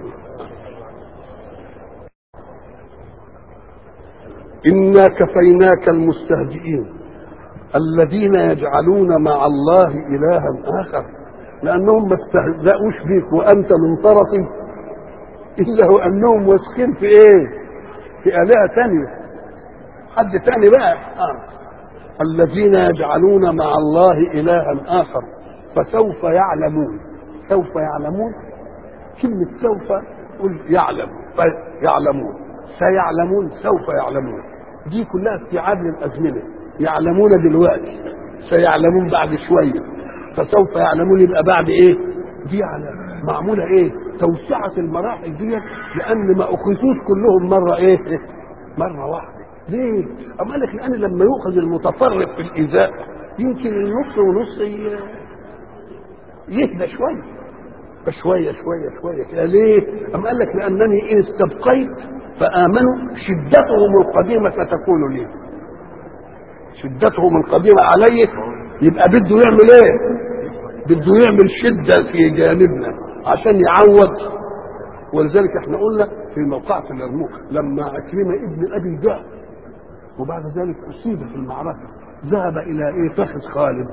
انا كفيناك المستهزئين الذين يجعلون مع الله الها اخر لانهم ما استهزأوش بيك وانت من طرفي الا وانهم واثقين في ايه؟ في الهه ثانيه حد تاني بقى آه. الذين يجعلون مع الله الها اخر فسوف يعلمون سوف يعلمون كلمة سوف قل يعلم فيعلمون سيعلمون سوف يعلمون دي كلها استيعاب للأزمنة يعلمون دلوقتي سيعلمون بعد شوية فسوف يعلمون يبقى بعد ايه دي على معمولة ايه توسعة المراحل دي لأن ما أخذوش كلهم مرة ايه مرة واحدة ليه؟ أما قال لك لأن لما يؤخذ المتفرق في الإيذاء يمكن النص ونص ي- يهدى شوية فشوية شوية شوية كده ليه؟ أم قال لك لأنني إن استبقيت فآمنوا شدتهم القديمة ستكون لي شدتهم القديمة علي يبقى بده يعمل ايه؟ بده يعمل شدة في جانبنا عشان يعوض ولذلك احنا قلنا في موقعة اليرموك لما عكرمة ابن ابي جهل وبعد ذلك اصيب في المعركة ذهب الى ايه فخذ خالد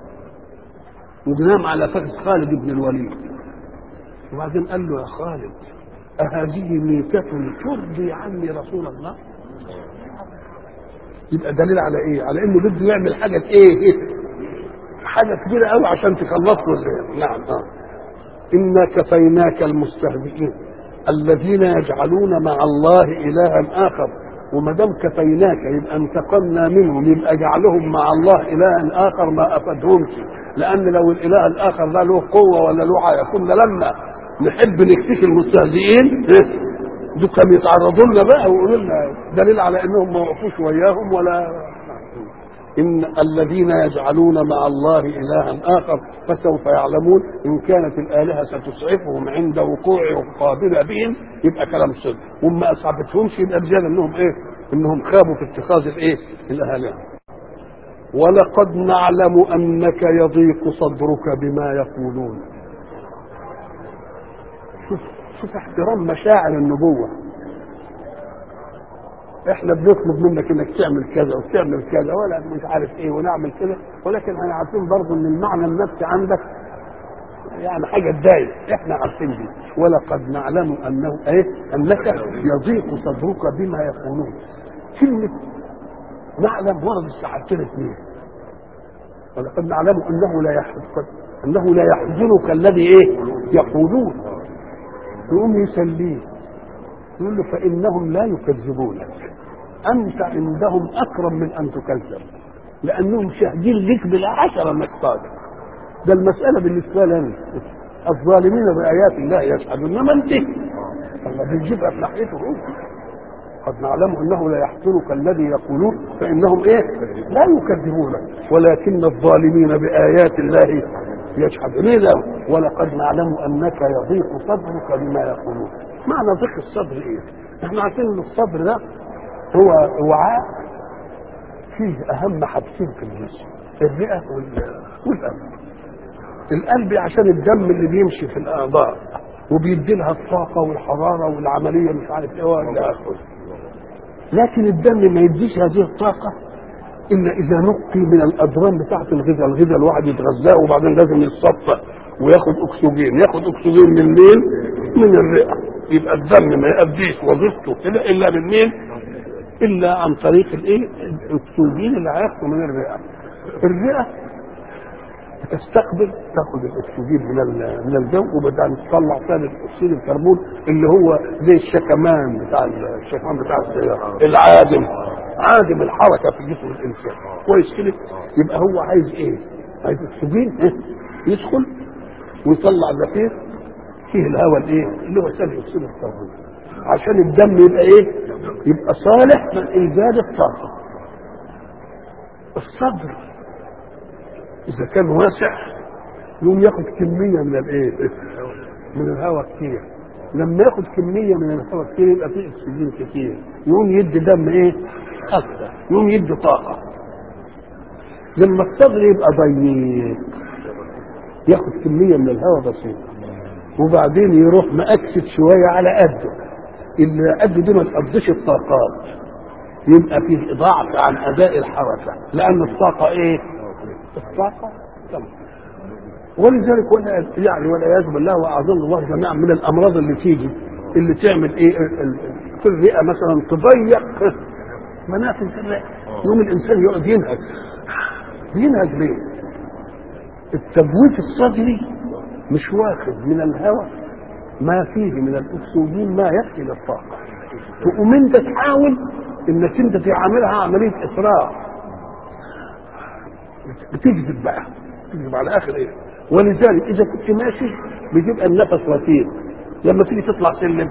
ونام على فخذ خالد بن الوليد وبعدين قال له يا خالد أهذه ميتة ترضي عني رسول الله يبقى دليل على ايه على انه بده يعمل حاجة ايه حاجة كبيرة قوي عشان تخلص له نعم اه إنا كفيناك المستهزئين الذين يجعلون مع الله إلها آخر وما دام كفيناك يبقى انتقمنا منهم يبقى جعلهم مع الله إلها آخر ما أفادهمش لأن لو الإله الآخر ده له قوة ولا له حاجة كنا لما نحب نكتشف المستهزئين دول كانوا يتعرضوا لنا بقى ويقولوا لنا دليل على انهم ما وقفوش وياهم ولا إن الذين يجعلون مع الله إلها آخر فسوف يعلمون إن كانت الآلهة ستسعفهم عند وقوع قابلة بهم يبقى كلام صدق وما ما أسعفتهمش يبقى رجال إنهم إيه؟ إنهم خابوا في اتخاذ الإيه؟ الآلهة ولقد نعلم أنك يضيق صدرك بما يقولون شوف شوف احترام مشاعر النبوة احنا بنطلب منك انك تعمل كذا وتعمل كذا ولا مش عارف ايه ونعمل كذا ولكن احنا عارفين برضه ان المعنى النفسي عندك يعني حاجه تضايق احنا عارفين دي ولقد نعلم انه ايه انك يضيق صدرك بما يقولون كلمه نعلم ورد الساعتين اثنين ولقد نعلم انه لا يحزنك انه لا يحزنك الذي ايه يقولون يقوم يسليه يقول له فانهم لا يكذبونك انت عندهم اكرم من ان تكذب لانهم شاهدين لك بالعشره انك صادق ده المساله بالنسبه لنا الظالمين بايات الله يشهدون انما انت الله بيجيبها في ناحيته هو قد نعلم انه لا يحزنك الذي يقولون فانهم ايه لا يكذبونك ولكن الظالمين بايات الله يجحدون ايه ده ولقد نعلم انك يضيق صدرك بما يقولون معنى ضيق الصدر ايه احنا عارفين ان الصدر ده هو وعاء فيه اهم حاجتين في الجسم الرئه وال- والقلب القلب عشان الدم اللي بيمشي في الاعضاء وبيدي لها الطاقه والحراره والعمليه مش عارف ايه ولا اخره لكن الدم ما يديش هذه الطاقه الا اذا نقي من الاضرام بتاعه الغذاء الغذاء الواحد يتغذاه وبعدين لازم يتصفى وياخد اكسجين ياخد اكسجين من مين من الرئه يبقى الدم ما يأديش وظيفته كده الا من مين الا عن طريق الايه الاكسجين اللي هياخده من الرئه الرئه تستقبل تاخد الاكسجين من ال- من الجو وبعدين تطلع ثاني اكسيد الكربون اللي هو زي الشكمان بتاع ال- الشكمان بتاع السياره العادم عادم الحركه في جسم الانسان كويس كده يبقى هو عايز ايه؟ عايز اكسجين إيه؟ يدخل ويطلع زفير فيه الهواء الايه؟ اللي هو ثاني اكسيد الكربون عشان الدم يبقى ايه؟ يبقى صالح لإيجاد الطاقه الصدر اذا كان واسع يقوم ياخد كميه من الايه من الهواء كتير لما ياخد كميه من الهواء كتير يبقى فيه اكسجين كتير يقوم يدي دم ايه اكثر يقوم يدي طاقه لما الصدر يبقى ضيق ياخد كميه من الهواء بسيطه وبعدين يروح مأكسد شويه على قده اللي قده دي ما تقضيش الطاقات يبقى فيه ضعف عن اداء الحركه لان الطاقه ايه الطاقة تمام ولذلك ولا يعني والعياذ بالله واعاذنا الله جميعا من الامراض اللي تيجي اللي تعمل ايه ال- ال- في الرئه مثلا تضيق منافذ الرئه يوم الانسان يقعد ينهج ينهج ليه؟ التجويف الصدري مش واخد من الهواء ما فيه من الاكسجين ما يكفي للطاقه تقوم انت تحاول انك انت تعملها عمليه اسراع بتكذب بقى تكذب على اخر ايه ولذلك اذا كنت ماشي بتبقى النفس رتيب لما تيجي تطلع سلم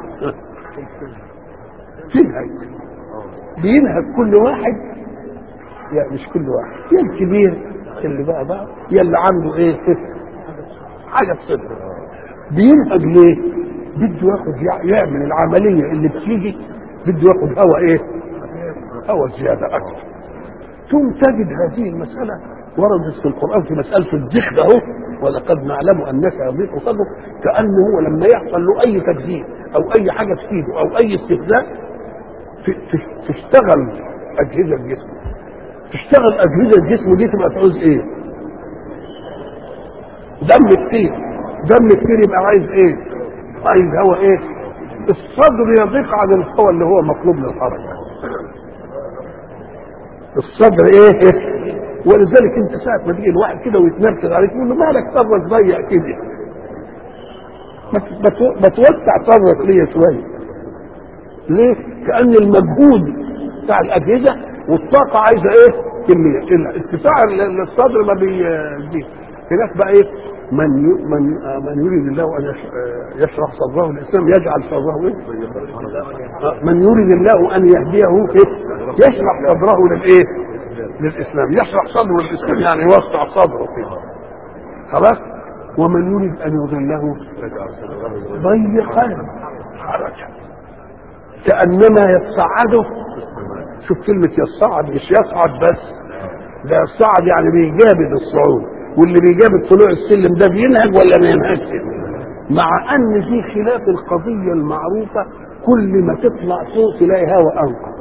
تنهج بينهج كل واحد يعني مش كل واحد يا الكبير اللي بقى بقى يا اللي عنده ايه حاجه في صدره بينهج ليه؟ بده ياخد يع- يعمل العمليه اللي بتيجي بده ياخد هواء ايه؟ هواء زياده اكثر ثم تجد هذه المسألة وردت في القرآن في مسألة الضيق ده اهو ولقد نعلم أنك يضيق صدرك كأنه هو لما يحصل له أي تكذيب أو أي حاجة تفيده أو أي استهزاء ت- ت- تشتغل أجهزة الجسم تشتغل أجهزة الجسم دي تبقى تعوز إيه؟ دم كتير دم كتير يبقى عايز إيه؟ عايز هواء إيه؟ الصدر يضيق عن الهواء اللي هو مطلوب للحركة الصدر ايه ولذلك انت ساعه ما تيجي الواحد كده ويتنرفز عليك يقول له مالك صدرك ضيق كده ما ت- ما تو- ما توسع صدرك ليا شويه ليه؟ كان المجهود بتاع الاجهزه والطاقه عايزه ايه؟ كميه ال- اتساع ال- الصدر ما بيجيش هناك بقى ايه؟ من ي- من آه، من يريد الله ان يش- آه، يشرح صدره الاسلام يجعل صدره ايه؟ آه، من يريد الله ان يهديه ايه؟ يشرح صدره للايه؟ للاسلام يشرح صدره للاسلام يعني يوسع صدره كده خلاص ومن يريد ان يضله ضيقا حرجا كانما يصعده شوف كلمه يصعد مش يصعد بس ده يصعد يعني بيجابد الصعود واللي بيجابد طلوع السلم ده بينهج ولا ما ينهجش مع ان في خلاف القضيه المعروفه كل ما تطلع فوق تلاقي هوا انقى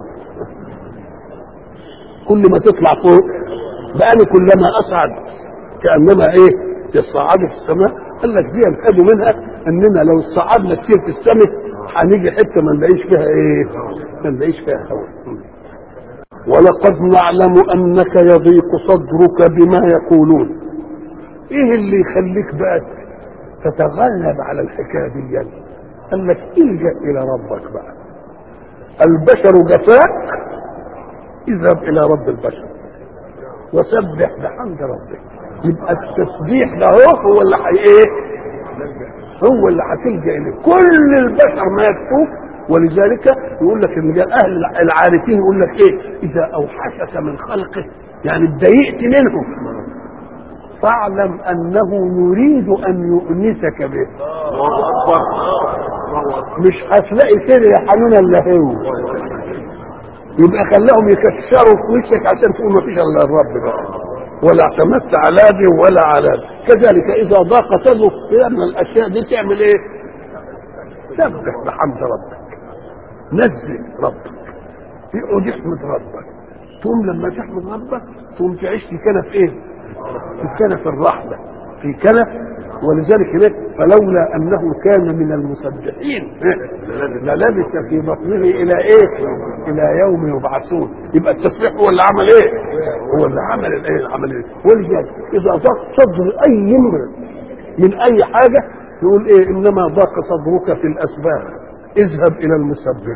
كل ما تطلع فوق بقى كلما اصعد كانما ايه يصعدوا في السماء قال لك دي ينفذوا منها اننا لو صعدنا كتير في السماء هنيجي حته ما نلاقيش فيها ايه ما نلاقيش فيها هواء ولقد نعلم انك يضيق صدرك بما يقولون ايه اللي يخليك بقى تتغلب على الحكايه دي قال لك الجا الى ربك بقى البشر جفاك اذهب الى رب البشر وسبح بحمد ربك يبقى التسبيح ده هو هو اللي حي ايه هو اللي هتلجا اليه كل البشر ما يكفوك ولذلك يقول لك ان اهل العارفين يقول لك ايه اذا اوحشك من خلقه يعني اتضايقت منه فاعلم انه يريد ان يؤنسك به الله اكبر الله اكبر مش هتلاقي كده يا حنون الا هو يبقى خلاهم يكسروا في وشك عشان تقول ما فيش الا الرب بقى ولا اعتمدت على دي ولا على دي كذلك اذا ضاق صدرك من الاشياء دي تعمل ايه؟ سبح بحمد ربك نزل ربك يقعد يحمد ربك تقوم لما تحمد ربك تقوم تعيش في كنف ايه؟ في كنف الرحمه في كنف ولذلك هناك فلولا انه كان من المسبحين للبث في بطنه الى ايه؟ الى يوم يبعثون يبقى التسبيح هو اللي عمل ايه؟ هو اللي عمل الايه؟ عمل ايه؟ ولذلك اذا ضاق صدر اي امرئ من اي حاجه يقول ايه؟ انما ضاق صدرك في الاسباب اذهب الى المسبح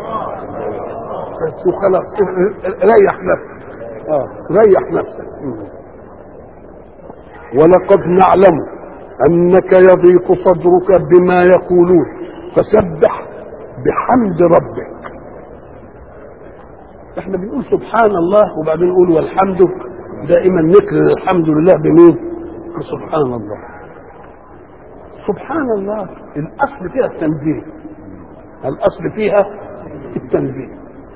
بس وخلاص ريح نفسك اه ريح نفسك ولقد نعلم انك يضيق صدرك بما يقولون فسبح بحمد ربك احنا بنقول سبحان الله وبعدين نقول والحمد دائما نكرر الحمد لله بمين سبحان الله سبحان الله الاصل فيها التنزيه الاصل فيها التنزيه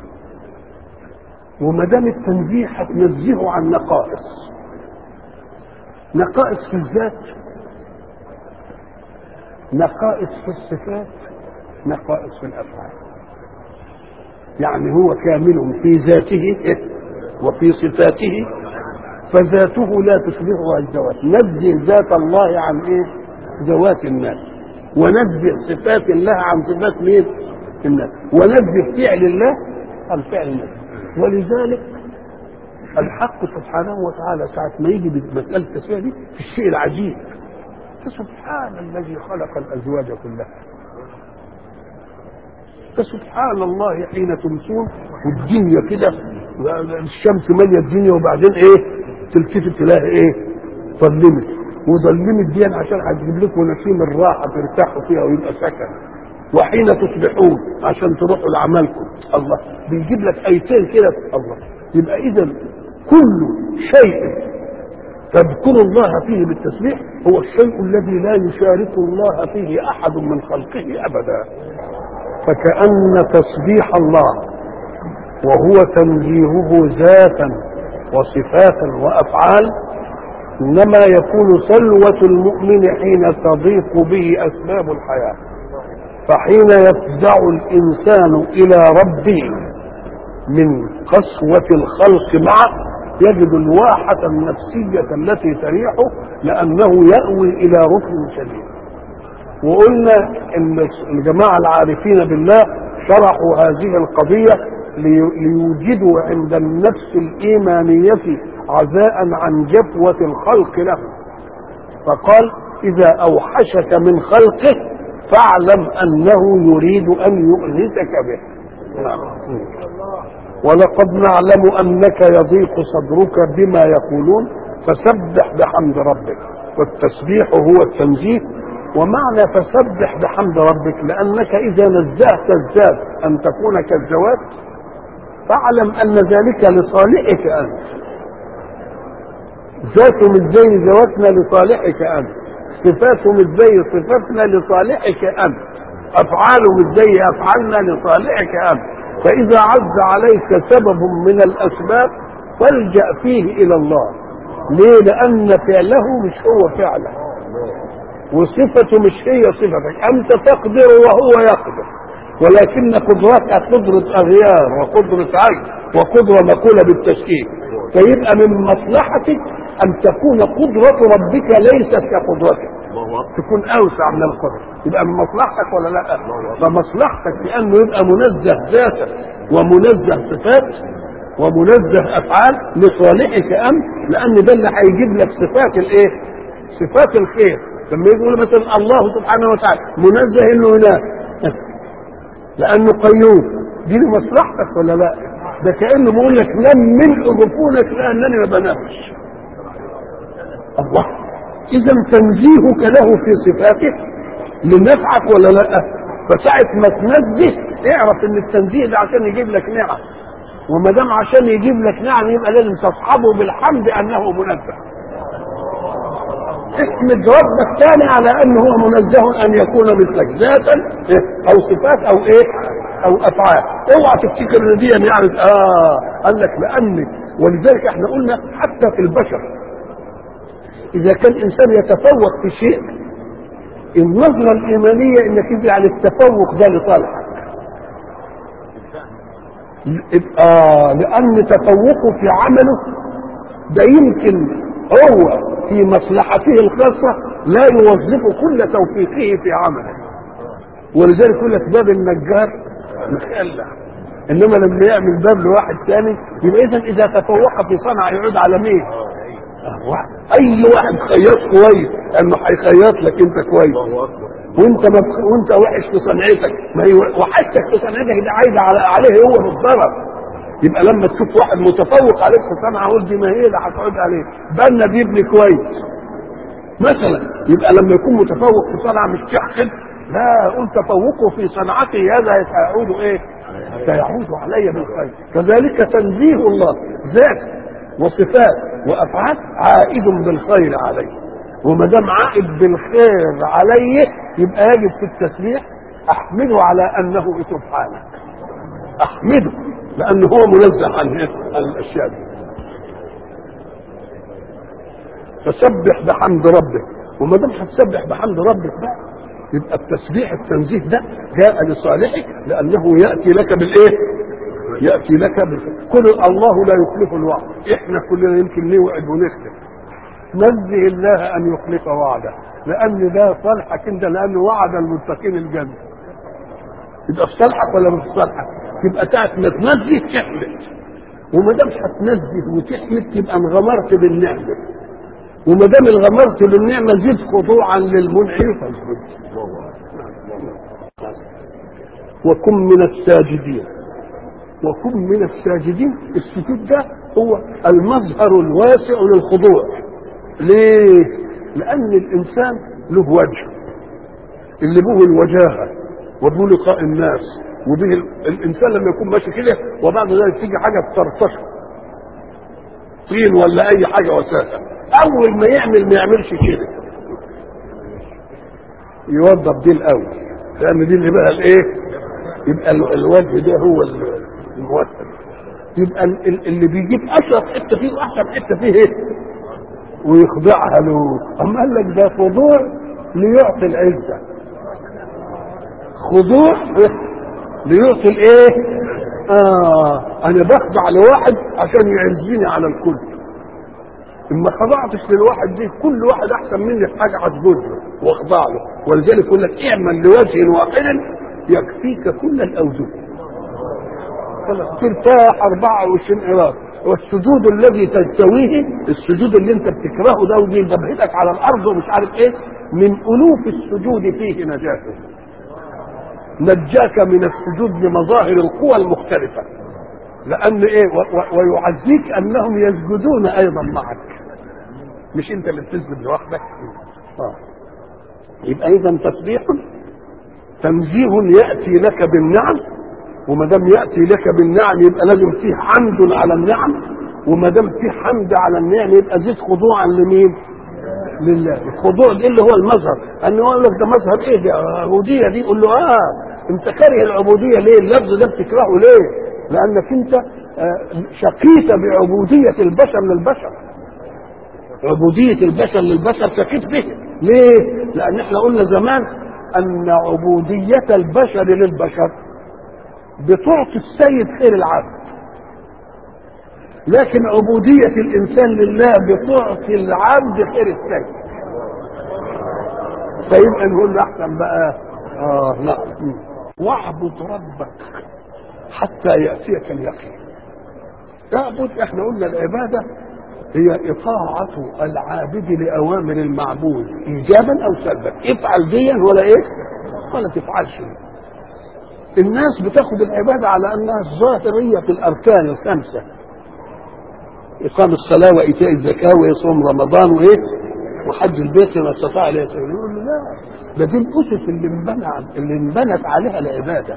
وما دام التنزيه هتنزهه عن نقائص نقائص في الذات نقائص في الصفات نقائص في الافعال يعني هو كامل في ذاته وفي صفاته فذاته لا تشبهها الذوات نزه ذات الله عن ايه ذوات الناس ونزه صفات الله عن صفات مين الناس ونزه فعل الله عن فعل الناس ولذلك الحق سبحانه وتعالى ساعة ما يجي بمسألة التسوية دي في الشيء العجيب فسبحان الذي خلق الأزواج كلها فسبحان الله حين تمسون والدنيا كده الشمس مالية الدنيا وبعدين ايه تلتفت تلاقي ايه ظلمت وظلمت دي عشان هتجيب لكم نسيم الراحة ترتاحوا فيها ويبقى سكن وحين تصبحون عشان تروحوا لعملكم الله بيجيب لك ايتين كده الله يبقى اذا كل شيء تذكر الله فيه بالتسبيح هو الشيء الذي لا يشارك الله فيه احد من خلقه ابدا فكأن تسبيح الله وهو تنزيهه ذاتا وصفاتا وافعال انما يكون سلوة المؤمن حين تضيق به اسباب الحياة فحين يفزع الانسان الى ربه من قسوة الخلق معه يجد الواحة النفسية التي تريحه لأنه يأوي إلى ركن شديد وقلنا ان الجماعة العارفين بالله شرحوا هذه القضية ليوجدوا عند النفس الإيمانية عزاء عن جفوة الخلق له فقال إذا أوحشك من خلقه فاعلم أنه يريد أن يؤنسك به نعم. ولقد نعلم انك يضيق صدرك بما يقولون فسبح بحمد ربك والتسبيح هو التنزيه ومعنى فسبح بحمد ربك لانك اذا نزهت الذات ان تكون كالذوات فاعلم ان ذلك لصالحك انت ذاته مش زي ذواتنا لصالحك انت صفاته مش زي صفاتنا لصالحك انت افعاله مش زي افعالنا لصالحك انت فاذا عز عليك سبب من الاسباب فالجا فيه الى الله ليه لان فعله مش هو فعله وصفته مش هي صفتك انت تقدر وهو يقدر ولكن قدرتك قدرة أغيار وقدرة عجز وقدرة مقولة بالتشكيل فيبقى من مصلحتك أن تكون قدرة ربك ليست كقدرتك الله اكبر تكون أوسع من القدرة يبقى من مصلحتك ولا لا؟ فمصلحتك في أنه يبقى منزه ذاتا ومنزه صفات ومنزه أفعال لصالحك أنت لأن ده اللي هيجيب لك صفات الإيه؟ صفات الخير لما يقول مثلا الله سبحانه وتعالى منزه انه هناك لانه قيوم دي لمصلحتك ولا لا ده كانه بيقول لك لم ملء جفونك لانني ما بنامش الله اذا تنزيهك له في صفاته لنفعك ولا لا فساعة ما تنزه اعرف ان التنزيه ده عشان يجيب لك نعم وما دام عشان يجيب لك نعم يبقى لازم تصحبه بالحمد انه منزه احمد ربك تاني على انه هو منزه ان يكون مثلك ذاتا إيه؟ او صفات او ايه او افعال اوعى تفتكر ان دي يعني اه قال لك لان ولذلك احنا قلنا حتى في البشر اذا كان انسان يتفوق في شيء النظره الايمانيه انك يعني التفوق ده لصالحك اه لان تفوقه في عمله ده يمكن هو في مصلحته الخاصة لا يوظف كل توفيقه في عمله ولذلك يقول لك باب النجار مخلع انما لما يعمل باب لواحد ثاني يبقى اذا اذا تفوق في صنعه يعود على مين؟ اي واحد خياط كويس انه هيخيط لك انت كويس الله اكبر وانت ما وانت وحش في صنعتك ما هي وحشتك في صنعتك ده عايده على عليه هو بالضرر يبقى لما تشوف واحد متفوق عليك في صنعه قول دي ما هي اللي هتقعد عليه بنا بيبني كويس مثلا يبقى لما يكون متفوق في صنعه مش تحقد لا قول تفوقه في صنعته هذا سيعود ايه؟ سيعود علي بالخير كذلك تنزيه الله ذات وصفات وافعال عائد بالخير عليه وما دام عائد بالخير عليه يبقى يجب في التسبيح احمده على انه سبحانه احمده لانه هو منزه عن إيه؟ عن الاشياء دي فسبح بحمد ربك وما دام هتسبح بحمد ربك بقى يبقى التسبيح التنزيه ده جاء لصالحك لانه ياتي لك بالايه؟ ياتي لك بال... كل الله لا يخلف الوعد احنا كلنا يمكن نوعد ونخلف نزه الله ان يخلف وعده لان ده صالحك انت لانه وعد المتقين الجنه يبقى في صالحك ولا مش في صالحك؟ يبقى ساعة ما تنزه تحمد وما دام هتنزه وتحمد تبقى انغمرت بالنعمة وما دام انغمرت بالنعمة زد خضوعا للمنعم فاسجد وكن من الساجدين وكن من الساجدين السجود ده هو المظهر الواسع للخضوع ليه؟ لأن الإنسان له وجه اللي به الوجاهة وبه لقاء الناس وبه ال- الانسان لما يكون ماشي كده وبعد ذلك تيجي حاجه تطرطشه طين ولا اي حاجه وساخه اول ما يعمل ما يعملش كده يوضب دي الاول لان دي اللي بقى الايه يبقى ال- الوجه ده هو ال- الموثق يبقى ال- ال- اللي بيجيب اشرف حته فيه واحسن حته فيه ايه ويخضعها له اما قال لك ده خضوع ليعطي العزه خضوع ليعطي الايه اه انا بخضع لواحد عشان يعزني على الكل اما خضعتش للواحد دي كل واحد احسن مني في حاجه هسجد له واخضع له ولذلك يقول لك اعمل لوجه واحد يكفيك كل الاوجه ترتاح 24 قراط والسجود الذي تستويه السجود اللي انت بتكرهه ده ودي جبهتك على الارض ومش عارف ايه من الوف السجود فيه نجاته نجاك من السجود بمظاهر القوى المختلفة لأن إيه و- و- ويعزيك أنهم يسجدون أيضا معك مش أنت اللي بتسجد لوحدك آه. يبقى إذا تسبيح تنزيه يأتي لك بالنعم وما دام يأتي لك بالنعم يبقى لازم فيه حمد على النعم وما دام في حمد على النعم يبقى زيد خضوعا لمين؟ لله الخضوع ده اللي هو المظهر ان يقول لك ده مظهر ايه ده عبوديه دي يقول له اه انت كاره العبوديه ليه اللفظ ده بتكرهه ليه لانك انت آه، شقيت بعبوديه البشر للبشر عبوديه البشر للبشر شقيت به ليه لان احنا قلنا زمان ان عبوديه البشر للبشر بتعطي السيد خير العبد لكن عبودية الإنسان لله بتعطي العبد خير السيد فيبقى نقول له أحسن بقى آه لا مم. واعبد ربك حتى يأتيك اليقين اعبد احنا قلنا العبادة هي إطاعة العابد لأوامر المعبود إيجابا أو سلبا افعل ديا ولا إيه ولا تفعلش الناس بتاخد العبادة على أنها ظاهرية في الأركان الخمسة إقام الصلاة وإيتاء الزكاة ويصوم رمضان وإيه وحج البيت لما استطاع إليه سبيل يقول له لا ده دي الأسس اللي انبنى اللي انبنت عليها العبادة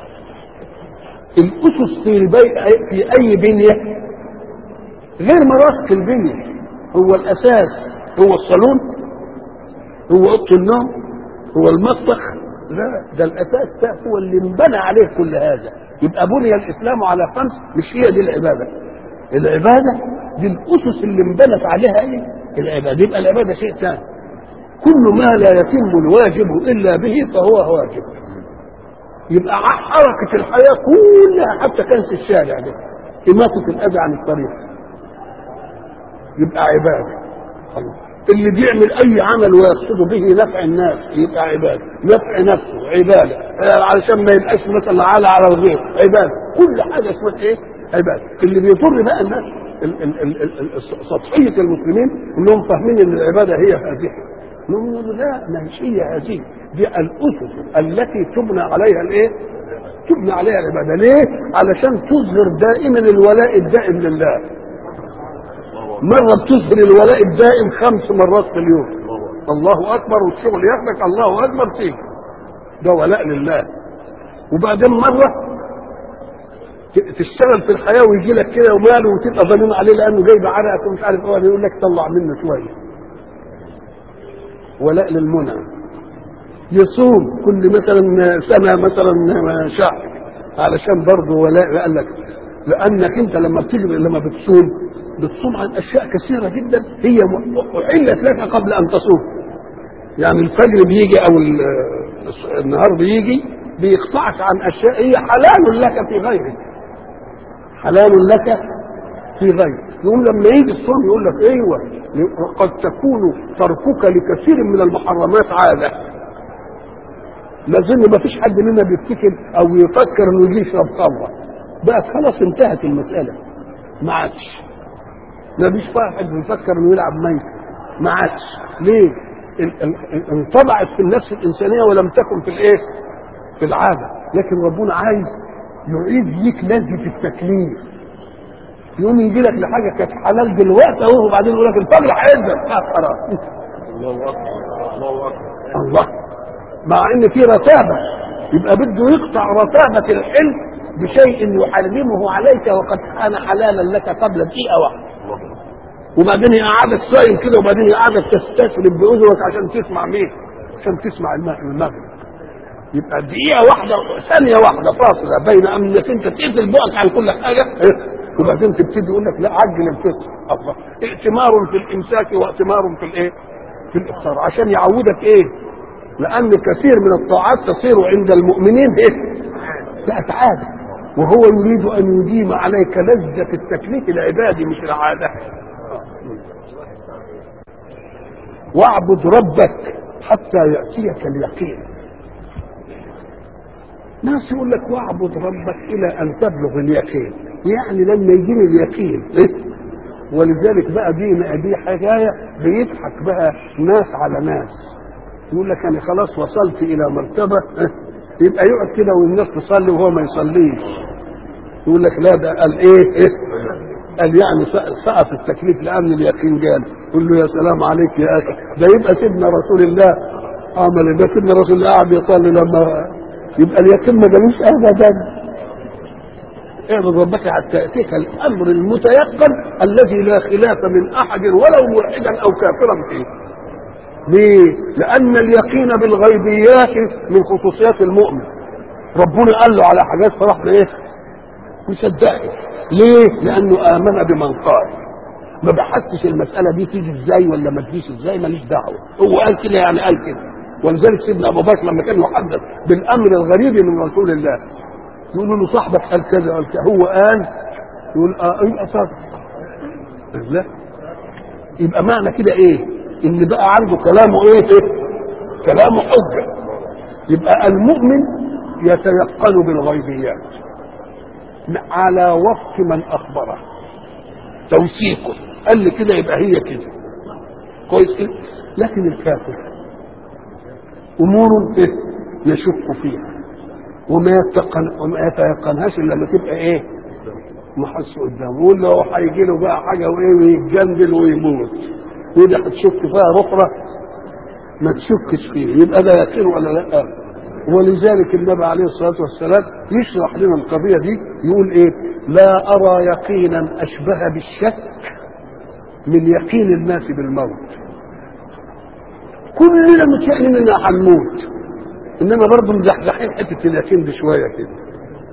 الأسس في البي... في أي بنية غير مرافق البنية هو الأساس هو الصالون هو أوضة النوم هو المطبخ لا ده الأساس ده هو اللي انبنى عليه كل هذا يبقى بني الإسلام على خمس مش هي دي العبادة العبادة دي الأسس اللي انبنت عليها ايه؟ العبادة يبقى العبادة شيء ثاني كل ما لا يتم الواجب إلا به فهو واجب يبقى حركة الحياة كلها حتى كنس الشارع ده إماتة الأذى عن الطريق يبقى عبادة خلاص. اللي بيعمل أي عمل ويقصد به نفع الناس يبقى عبادة نفع نفسه عبادة آه، علشان ما يبقاش مثلا على على الغير عبادة كل حاجة اسمها إيه عباده اللي بيضر بقى الناس ال- ال- ال- ال- ال- سطحيه المسلمين انهم فاهمين ان العباده هي هذه نقول له لا ما هيش هي هذه دي الاسس التي تبنى عليها الايه؟ تبنى عليها العباده ليه؟ علشان تظهر دائما الولاء الدائم لله مرة بتظهر الولاء الدائم خمس مرات في اليوم الله أكبر والشغل ياخدك الله أكبر تيجي ده ولاء لله وبعدين مرة تشتغل في الحياه ويجي لك كده وماله وتبقى ظالم عليه لانه جايب عرقك ومش عارف ايه يقول لك طلع منه شويه ولاء للمنى يصوم كل مثلا سنه مثلا شهر علشان برضه ولاء قال لك لانك انت لما بتيجي لما بتصوم بتصوم عن اشياء كثيره جدا هي احلت لك قبل ان تصوم يعني الفجر بيجي او ال- النهار بيجي بيقطعك عن اشياء هي حلال لك في غيرك حلال لك في غيرك يقوم لما يجي الصوم يقول لك ايوه قد تكون تركك لكثير من المحرمات عاده لازم ما فيش حد منا بيفتكر او يفكر انه يجي يشرب خمره بقى خلاص انتهت المساله ما عادش ما فيش واحد بيفكر انه يلعب ميت ما عادش ليه ال- ال- انطبعت في النفس الانسانيه ولم تكن في الايه في العاده لكن ربنا عايز يعيد ليك لذه التكليف يقوم يجي لك لحاجه كانت حلال دلوقتي اهو وبعدين يقول لك الفجر هينزل آه خلاص الله اكبر الله اكبر الله مع ان في رتابه يبقى بده يقطع رتابه الحلم بشيء يحرمه عليك وقد كان حلالا لك قبل دقيقه واحده وبعدين يقعدك صايم كده وبعدين يقعدك تستسلم باذنك عشان تسمع مين؟ عشان تسمع الم- المغرب يبقى دقيقة واحدة ثانية واحدة فاصلة بين انك انت تقفل بقك عن كل حاجة إيه؟ وبعدين تبتدي يقول لك لا عجل الفطر الله ائتمار في الامساك وائتمار في الايه؟ في الافطار عشان يعودك ايه؟ لان كثير من الطاعات تصير عند المؤمنين ايه؟ بقت عادة وهو يريد ان يديم عليك لذة التكليف العبادي مش العادة واعبد ربك حتى يأتيك اليقين ناس يقول لك واعبد ربك الى ان تبلغ اليقين يعني لما يجيني اليقين إيه؟ ولذلك بقى دي دي حكايه بيضحك بقى ناس على ناس يقول لك انا خلاص وصلت الى مرتبه إيه؟ يبقى يقعد كده والناس تصلي وهو ما يصليش يقول لك لا ده قال ايه, إيه؟ قال يعني س- سقط التكليف لامن اليقين قال يقول له يا سلام عليك يا اخي ده يبقى سيدنا رسول الله عمل ده سيدنا رسول الله قاعد يصلي لما يبقى اليقين ما جالوش ابدا اعبد ربك حتى ياتيك الامر المتيقن الذي لا خلاف من احد ولو ملحدا او كافرا فيه ليه؟ لأن اليقين بالغيبيات من خصوصيات المؤمن. ربنا قال له على حاجات فراح إيه؟ مصدقه. ليه؟ لأنه آمن بمن قال. ما بحثش المسألة دي تيجي ازاي ولا ما تجيش ازاي ماليش دعوة. هو قال كده يعني قال كده. ولذلك سيدنا أبو بكر لما كان يحدث بالأمر الغريب من رسول الله يقولوا له صاحبك قال كذا قال كذا هو قال يقول اه يبقى صادق. لا يبقى معنى كده ايه؟ ان بقى عنده كلامه ايه, إيه؟ كلامه حجه يبقى المؤمن يتيقن بالغيبيات على وفق من اخبره توثيقه قال لي كده يبقى هي كده كويس كده لكن الكافر امور إيه؟ يشك فيها وما يتقن وما يتيقنهاش الا لما تبقى ايه محس قدامه يقول له هيجي له بقى حاجه وايه ويتجندل ويموت وده هتشك فيها بكره ما تشكش فيه يبقى ده يقين ولا لا ولذلك النبي عليه الصلاه والسلام يشرح لنا القضيه دي يقول ايه لا ارى يقينا اشبه بالشك من يقين الناس بالموت كلنا متيقنين اننا هنموت انما برضه مزحزحين حته اليقين دي شويه كده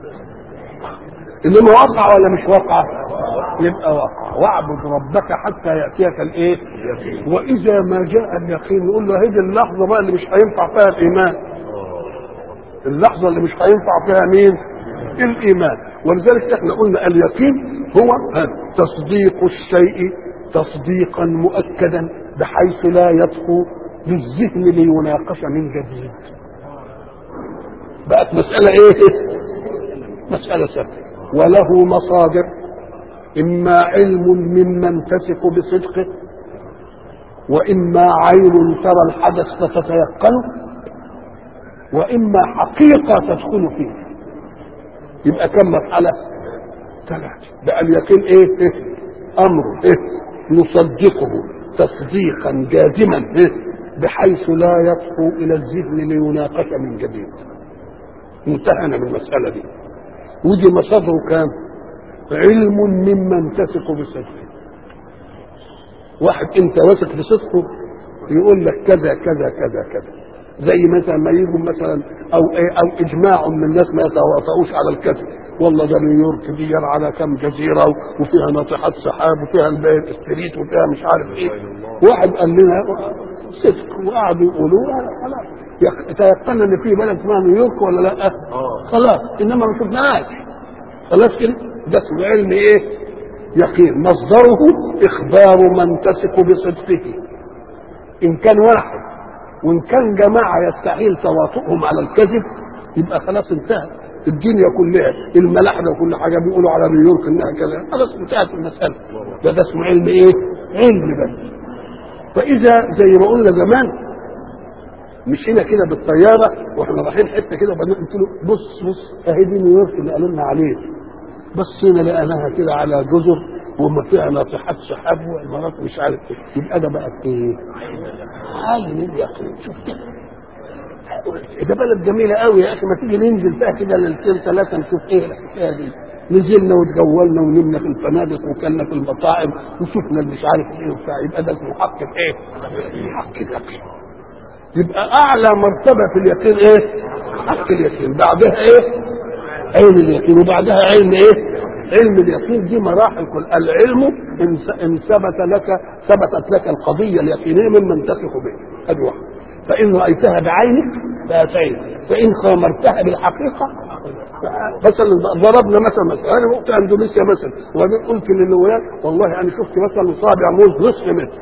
انما وقع ولا مش وقع يبقى وقع واعبد ربك حتى ياتيك الايه واذا ما جاء اليقين يقول له هذه اللحظه بقى اللي مش هينفع فيها الايمان اللحظه اللي مش هينفع فيها مين الايمان ولذلك احنا قلنا اليقين هو تصديق الشيء تصديقا مؤكدا بحيث لا يدخل للذهن ليناقش من جديد بقت مسألة ايه مسألة سهلة وله مصادر إما علم ممن تثق بصدقه وإما عين ترى الحدث فتتيقنه وإما حقيقة تدخل فيه يبقى كم مرحلة؟ ثلاثة بقى اليقين إيه؟ إيه؟ أمر إيه؟ نصدقه تصديقا جازما إيه؟ بحيث لا يطفو إلى الذهن ليناقش من جديد انتهينا من المسألة دي ودي مصادره كام؟ علم ممن تثق بصدقه واحد انت واثق بصدقه يقول لك كذا كذا كذا كذا زي مثلا ما يجوا مثلا او ايه او اجماع من الناس ما يتواطؤوش على الكذب والله ده نيويورك دي على كم جزيره وفيها ناطحات سحاب وفيها البيت ستريت وفيها مش عارف ايه واحد قال لنا صدق وقعدوا يقولوا خلاص تيقنا ان في بلد اسمها نيويورك ولا لا؟ خلاص انما ما شفناهاش خلاص كده ده اسمه علم ايه؟ يقين مصدره اخبار من تثق بصدقه ان كان واحد وان كان جماعه يستحيل تواطؤهم على الكذب يبقى خلاص انتهى الدنيا كلها الملاحده وكل حاجه بيقولوا على نيويورك انها كذا خلاص انتهت المساله ده ده اسمه علم ايه؟ علم بس فاذا زي ما قلنا زمان مشينا كده بالطياره واحنا رايحين حته كده وبعدين قلت له بص بص اهي دي نيويورك اللي قالوا لنا عليه بصينا لقيناها كده على جزر وما فيها ناطحات سحاب وعمارات مش عارف ايه يبقى ده بقى ايه؟ عالم اليقين شوف كده ده بلد جميلة قوي يا أخي ما تيجي ننزل فيها كده ليلتين ثلاثة نشوف إيه الحكاية دي نزلنا وتجولنا ونمنا في الفنادق وكلنا في المطاعم وشفنا اللي مش عارف ايه وبتاع يبقى ده اسمه حق ايه؟ حق اليقين يبقى اعلى مرتبه في اليقين ايه؟ حق اليقين بعدها ايه؟ علم اليقين وبعدها علم ايه؟ علم اليقين دي مراحل كل العلم ان ان ثبت لك ثبتت لك القضيه اليقينيه ممن تثق به هذه واحده فان رايتها بعينك بقت عين فان خامرتها بالحقيقه مثلا ضربنا مثلا مثلا انا وقت اندونيسيا مثلا وبعدين قلت للولاد والله انا شفت مثلا صابع موز نصف متر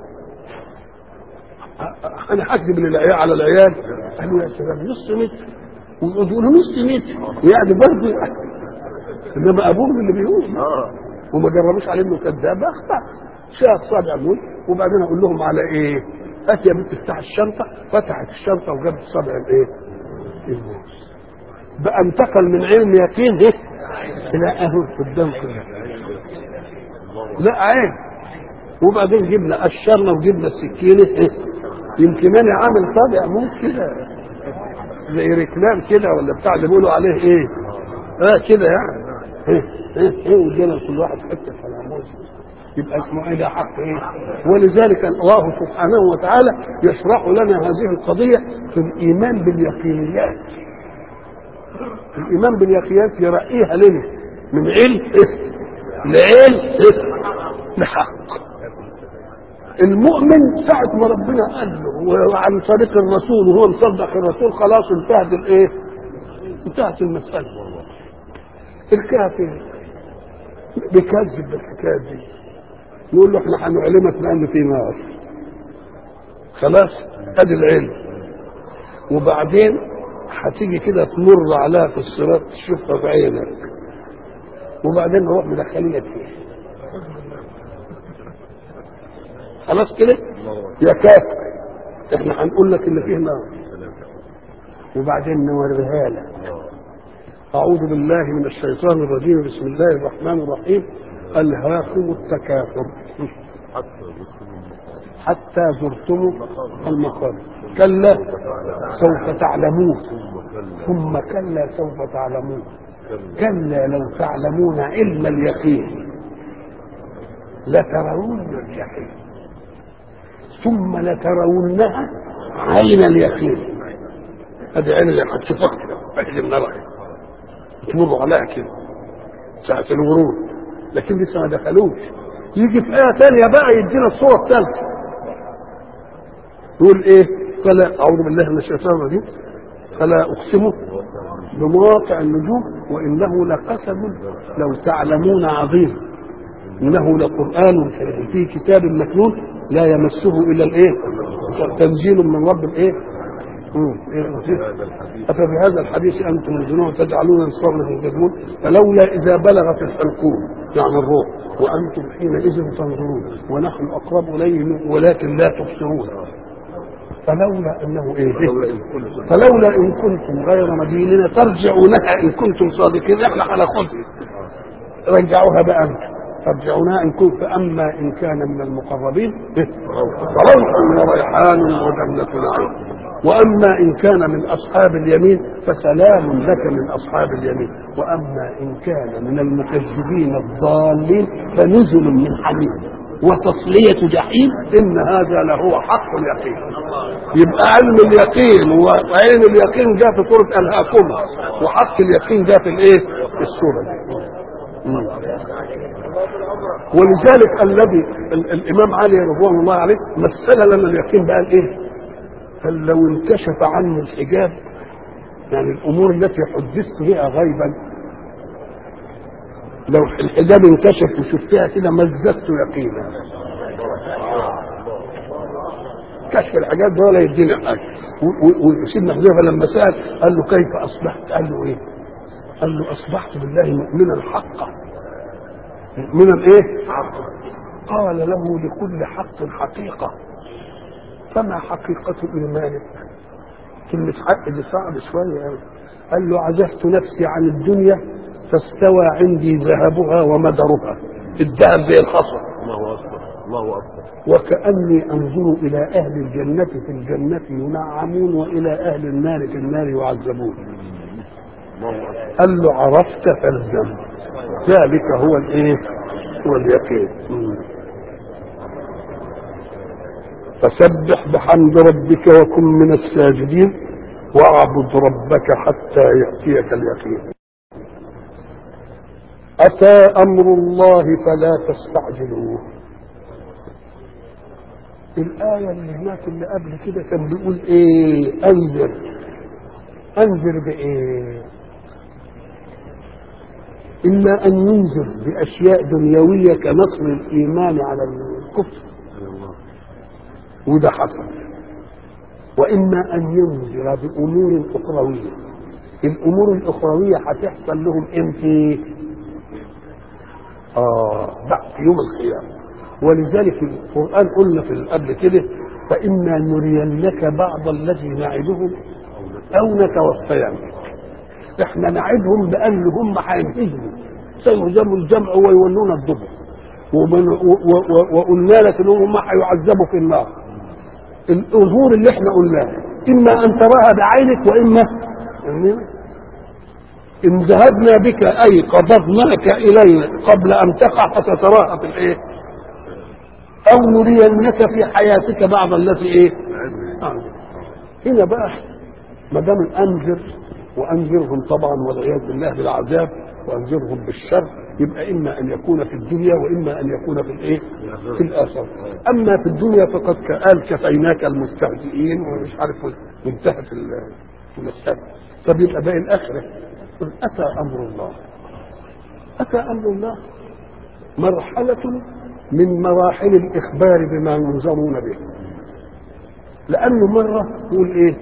انا هكذب للعيال على العيال قالوا يا شباب نص متر ويقولوا نص متر يعني برضه انما ابوهم اللي بيقول وما جربوش عليه انه كذاب اخطا شاف صابع موز وبعدين اقول لهم على ايه؟ هات يا بنت افتح الشنطه فتحت الشنطه وجابت صابع الايه؟ الموز بقى انتقل من علم يقين ايه؟ الى اهو قدام كده لا عين وبعدين جبنا قشرنا وجبنا السكينه ايه؟ يمكن انا عامل طابع موز كده زي ركلام كده ولا بتاع اللي بيقولوا عليه ايه؟ اه كده يعني ايه ايه ايه ودينا كل واحد حته كلامه يبقى اسمه ايه ده حق ايه ولذلك الله سبحانه وتعالى يشرح لنا هذه القضيه في الايمان باليقينيات الايمان باليقينيات يرقيها لنا من علم إيه؟ لعلم إيه؟ لحق المؤمن ساعة ما ربنا قال له وعن طريق الرسول وهو مصدق الرسول خلاص انتهت الايه؟ انتهت المسألة الكافر بيكذب بالحكاية دي يقول له احنا هنعلمك بأن في نار خلاص ادي العلم وبعدين هتيجي كده تمر عليها في الصراط تشوفها في عينك وبعدين نروح مدخلينك فيها خلاص كده يا كافر احنا هنقول لك ان فيه نار وبعدين نوريها لك اعوذ بالله من الشيطان الرجيم بسم الله الرحمن الرحيم الهاكم التكاثر حتى زرتم المقام كلا سوف تعلمون ثم كلا سوف تعلمون كلا لو تعلمون علم اليقين لترون الجحيم ثم لترونها عين اليقين هذه عين اليقين هتشوفها كده بعد النار تمر عليها كده ساعة الورود لكن لسه ما دخلوش يجي في آية ثانية بقى يدينا الصورة الثالثة يقول إيه؟ فلا أعوذ بالله من الشيطان الرجيم فلا أقسم بمواقع النجوم وإنه لقسم لو تعلمون عظيم إنه لقرآن كريم في كتاب مكنون لا يمسه إلا الإيه؟ تنزيل من رب الإيه؟ أفبهذا الحديث أنتم مجنون تجعلون نصرنا تكذبون فلولا إذا بلغت الحلقوم يعني الروح وأنتم حينئذ تنظرون ونحن أقرب إليه ولكن لا تبصرون فلولا أنه إيه فلولا إن كنتم غير مدينين ترجعونها إن كنتم صادقين إحنا هناخدها رجعوها بقى أنتم ترجعونها إن كنت فأما إن كان من المقربين فروح وريحان وجنة نعيم واما ان كان من اصحاب اليمين فسلام لك من اصحاب اليمين واما ان كان من المكذبين الضالين فنزل من حميم وتصلية جحيم إن هذا لهو حق اليقين يبقى علم اليقين وعين اليقين جاء في سورة ألهاكما وحق اليقين جاء في الإيه؟ في السورة دي ولذلك الذي الإمام علي رضوان الله عليه مثل لنا اليقين بقى الإيه؟ قال لو انكشف عني الحجاب يعني الامور التي حدثت بها غيبا لو الحجاب انكشف وشفتها كده ما ازددت يقينا كشف الحجاب ده ولا يديني حاجه وسيدنا حذيفه لما سال قال له كيف اصبحت؟ قال له ايه؟ قال له اصبحت بالله مؤمنا حقا مؤمنا ايه؟ قال له لكل حق حقيقه فما حقيقة إيمانك؟ كلمة حق دي صعب شوية أوي. قال له عزفت نفسي عن الدنيا فاستوى عندي ذهبها ومدرها الذهب زي الخصر الله اكبر الله اكبر وكأني أنظر إلى أهل الجنة في الجنة ينعمون وإلى أهل النار في النار يعذبون الله اكبر قال له عرفت فالزم ذلك هو الايه هو اليقين مم. فسبح بحمد ربك وكن من الساجدين واعبد ربك حتى يأتيك اليقين أتى أمر الله فلا تستعجلوه الآية اللي هناك اللي قبل كده كان بيقول إيه أنذر أنذر بإيه إما أن ينذر بأشياء دنيوية كنصر الإيمان على الكفر وده حصل واما ان ينذر بامور اخرويه الامور الاخرويه هتحصل لهم امتى اه بعد يوم القيامه ولذلك في القران قلنا في قبل كده فاما نرينك بعض الذي نعدهم او نتوفينك احنا نعدهم بان هم هينتهوا سيهزموا الجمع ويولون الدبر ومن و و و وقلنا لك انهم هم هيعذبوا في النار الظهور اللي احنا قلناه اما ان تراها بعينك واما إن ذهبنا بك أي قبضناك إلينا قبل أن تقع فستراها في الإيه؟ أو نرينك في حياتك بعض التي إيه؟ آه. هنا بقى ما دام أنذر وأنذرهم طبعا والعياذ بالله بالعذاب وأنذرهم بالشر يبقى إما أن يكون في الدنيا وإما أن يكون في الإيه؟ في الآخرة أما في الدنيا فقد قال كفيناك المستهزئين ومش عارف وانتهت المسألة طب يبقى باقي الآخرة قل أتى أمر الله أتى أمر الله مرحلة من مراحل الإخبار بما ينظرون به لأنه مرة يقول إيه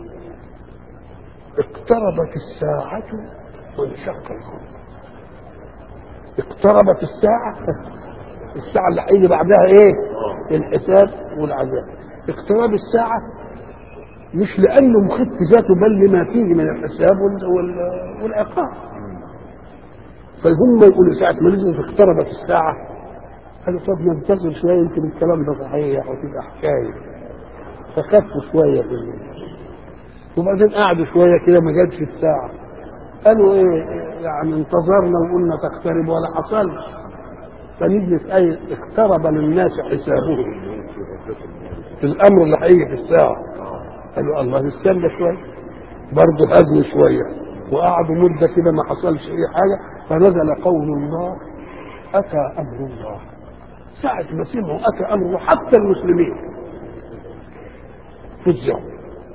اقتربت الساعة وانشق القمر اقتربت الساعة الساعة اللي هيجي بعدها ايه الحساب والعذاب اقتراب الساعة مش لأنه مخف ذاته بل لما فيه من الحساب وال... وال... والعقاب فهم يقولوا ساعة ما نزلت اقتربت الساعة قالوا طب ننتظر شوية يمكن الكلام ده صحيح وتبقى حكاية فخفوا شوية في وبعدين قعدوا شوية كده ما جاتش الساعة قالوا ايه يعني انتظرنا وقلنا تقترب ولا حصلش فنزلت آية اقترب للناس حسابهم في الأمر اللي هيجي في الساعة قالوا الله استنى شوية برضه هدوا شوية وقعدوا مدة كده ما حصلش أي حاجة فنزل قول الله أتى أمر الله ساعة ما سمعوا أتى أمر الله حتى المسلمين فزعوا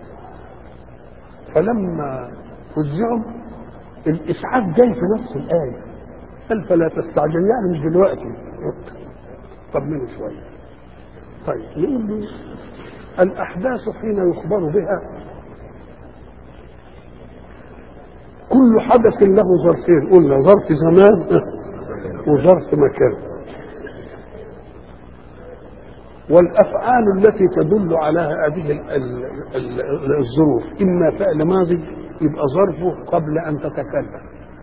فلما فزعوا الإسعاف جاي في نفس الآية قال فلا تستعجل يعني مش دلوقتي طمنوا شوية طيب يقول لي الأحداث حين يخبر بها كل حدث له ظرفين قلنا ظرف زمان وظرف مكان والافعال التي تدل على هذه ال- ال- ال- الظروف اما فعل ماضي يبقى ظرفه قبل ان تتكلم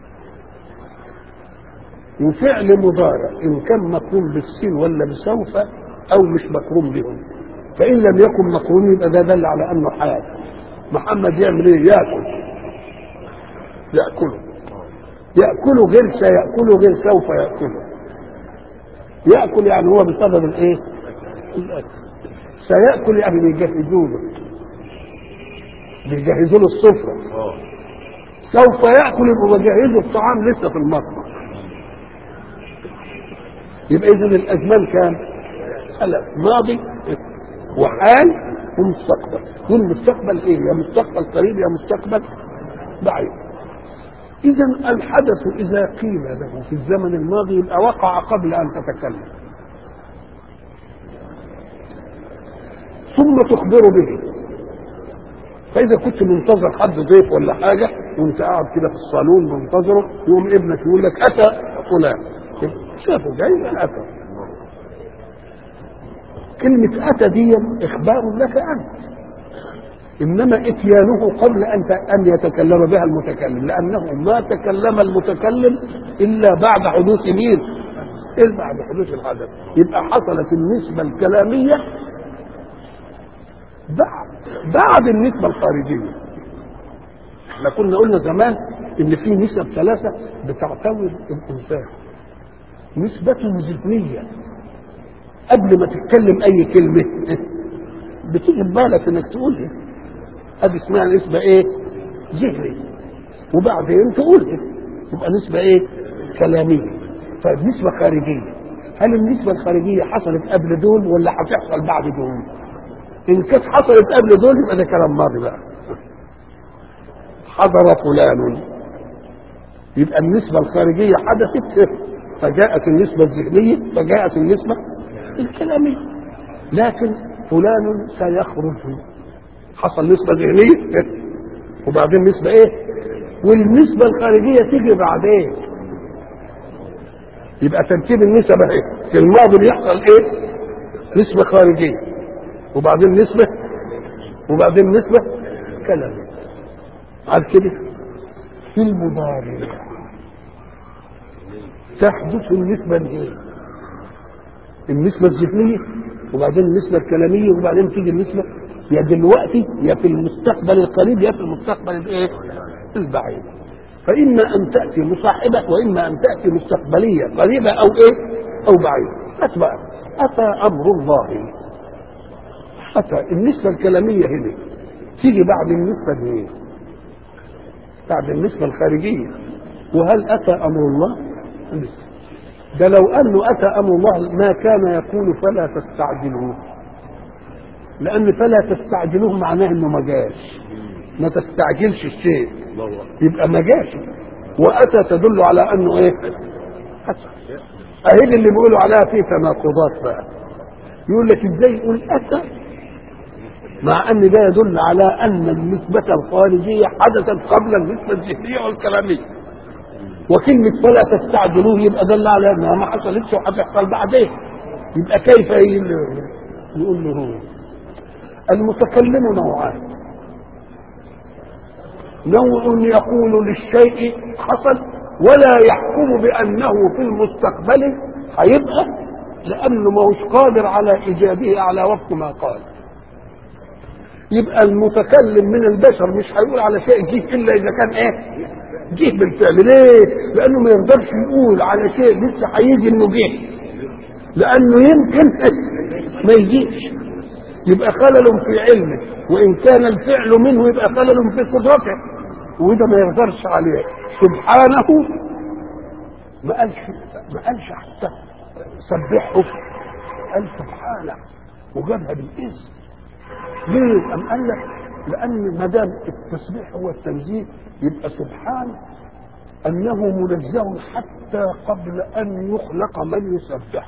وفعل مضارع ان كان مقرون بالسين ولا بسوف او مش مقرون بهم فان لم يكن مقرون يبقى ده دل على انه حال محمد يعمل ايه ياكل ياكله ياكله غير سياكله غير سوف ياكله ياكل يعني هو بسبب الايه الاكل سياكل يعني بيجهزوا له بيجهزوا له السفره اه سوف ياكل يبقوا بيجهزوا الطعام لسه في المطبخ يبقى اذا الازمان كام؟ ثلاث ماضي وحال ومستقبل والمستقبل ايه؟ يا مستقبل قريب يا مستقبل بعيد اذا الحدث اذا قيل له في الزمن الماضي يبقى وقع قبل ان تتكلم ثم تخبر به فاذا كنت منتظر حد ضيف ولا حاجه وانت قاعد كده في الصالون منتظره يقوم ابنك يقول لك اتى فلان شافه جاي يبقى اتى كلمة أتى دي إخبار لك أنت إنما إتيانه قبل أن أن يتكلم بها المتكلم لأنه ما تكلم المتكلم إلا بعد حدوث مين؟ إلا بعد حدوث الحدث يبقى حصلت النسبة الكلامية بعد بعد النسبة الخارجية احنا كنا قلنا زمان ان في نسب ثلاثة بتعتوي الانسان نسبة ذهنية قبل ما تتكلم اي كلمة بتيجي في بالك انك تقولها ادي اسمها نسبة ايه ذهنية وبعدين تقولها تبقى نسبة ايه كلامية فنسبة خارجية هل النسبة الخارجية حصلت قبل دول ولا هتحصل بعد دول ان كانت حصلت قبل دول يبقى ده كلام ماضي بقى حضر فلان يبقى النسبة الخارجية حدثت فجاءت النسبة الذهنية فجاءت النسبة الكلامية لكن فلان سيخرج حصل نسبة ذهنية وبعدين نسبة ايه والنسبة الخارجية تيجي بعدين يبقى ترتيب النسب اهي في الماضي بيحصل ايه نسبة خارجية وبعدين نسبة وبعدين نسبة كلامية على كده في المضارع تحدث النسبة الايه النسبة الذهنية وبعدين النسبة الكلامية وبعدين تيجي النسبة يا دلوقتي يا في المستقبل القريب يا في المستقبل الايه البعيد فإما أن تأتي مصاحبة وإما أن تأتي مستقبلية قريبة أو إيه أو بعيدة أتبع أتى أمر الله أتى النسبة الكلامية هنا تيجي بعد النسبة دي بعد النسبة الخارجية وهل أتى أمر الله؟ لسه ده لو أنه أتى أمر الله ما كان يقول فلا تستعجلوه لأن فلا تستعجلوه معناه إنه ما جاش ما تستعجلش الشيء الله اكبر يبقى ما جاش وأتى تدل على أنه إيه؟ أتى أهي دي اللي بيقولوا عليها فيه تناقضات بقى يقول لك إزاي يقول أتى مع ان ده يدل على ان النسبة الخارجية حدثت قبل النسبة الذهنية والكلامية وكلمة فلا تستعجلوه يبقى دل على انها ما حصلتش وهتحصل بعدين يبقى كيف ي- يقول له هو المتكلم نوعان نوع يقول للشيء حصل ولا يحكم بانه في المستقبل هيبقى لانه ما هوش قادر على ايجابه على وفق ما قال يبقى المتكلم من البشر مش هيقول على شيء جه الا اذا كان ايه جه بالفعل ليه لانه ما يقدرش يقول على شيء لسه هيجي انه جه لانه يمكن ما يجيش يبقى خلل في علمه وان كان الفعل منه يبقى خلل في قدرته وده ما يقدرش عليه سبحانه ما قالش ما قالش حتى سبحه قال سبحانه وجابها بالاذن ليه؟ أم قال لك لأن ما دام التسبيح هو التنزيه يبقى سبحان أنه منزه حتى قبل أن يخلق من يسبح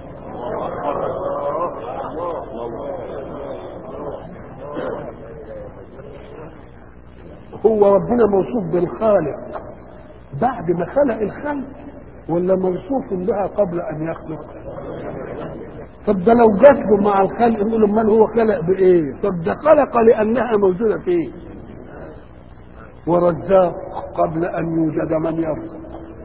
هو ربنا موصوف بالخالق بعد ما خلق الخلق ولا موصوف بها قبل أن يخلق طب ده لو جت مع الخلق نقول من هو خلق بايه؟ طب ده خلق لانها موجوده فيه. ورزاق قبل ان يوجد من يرزق.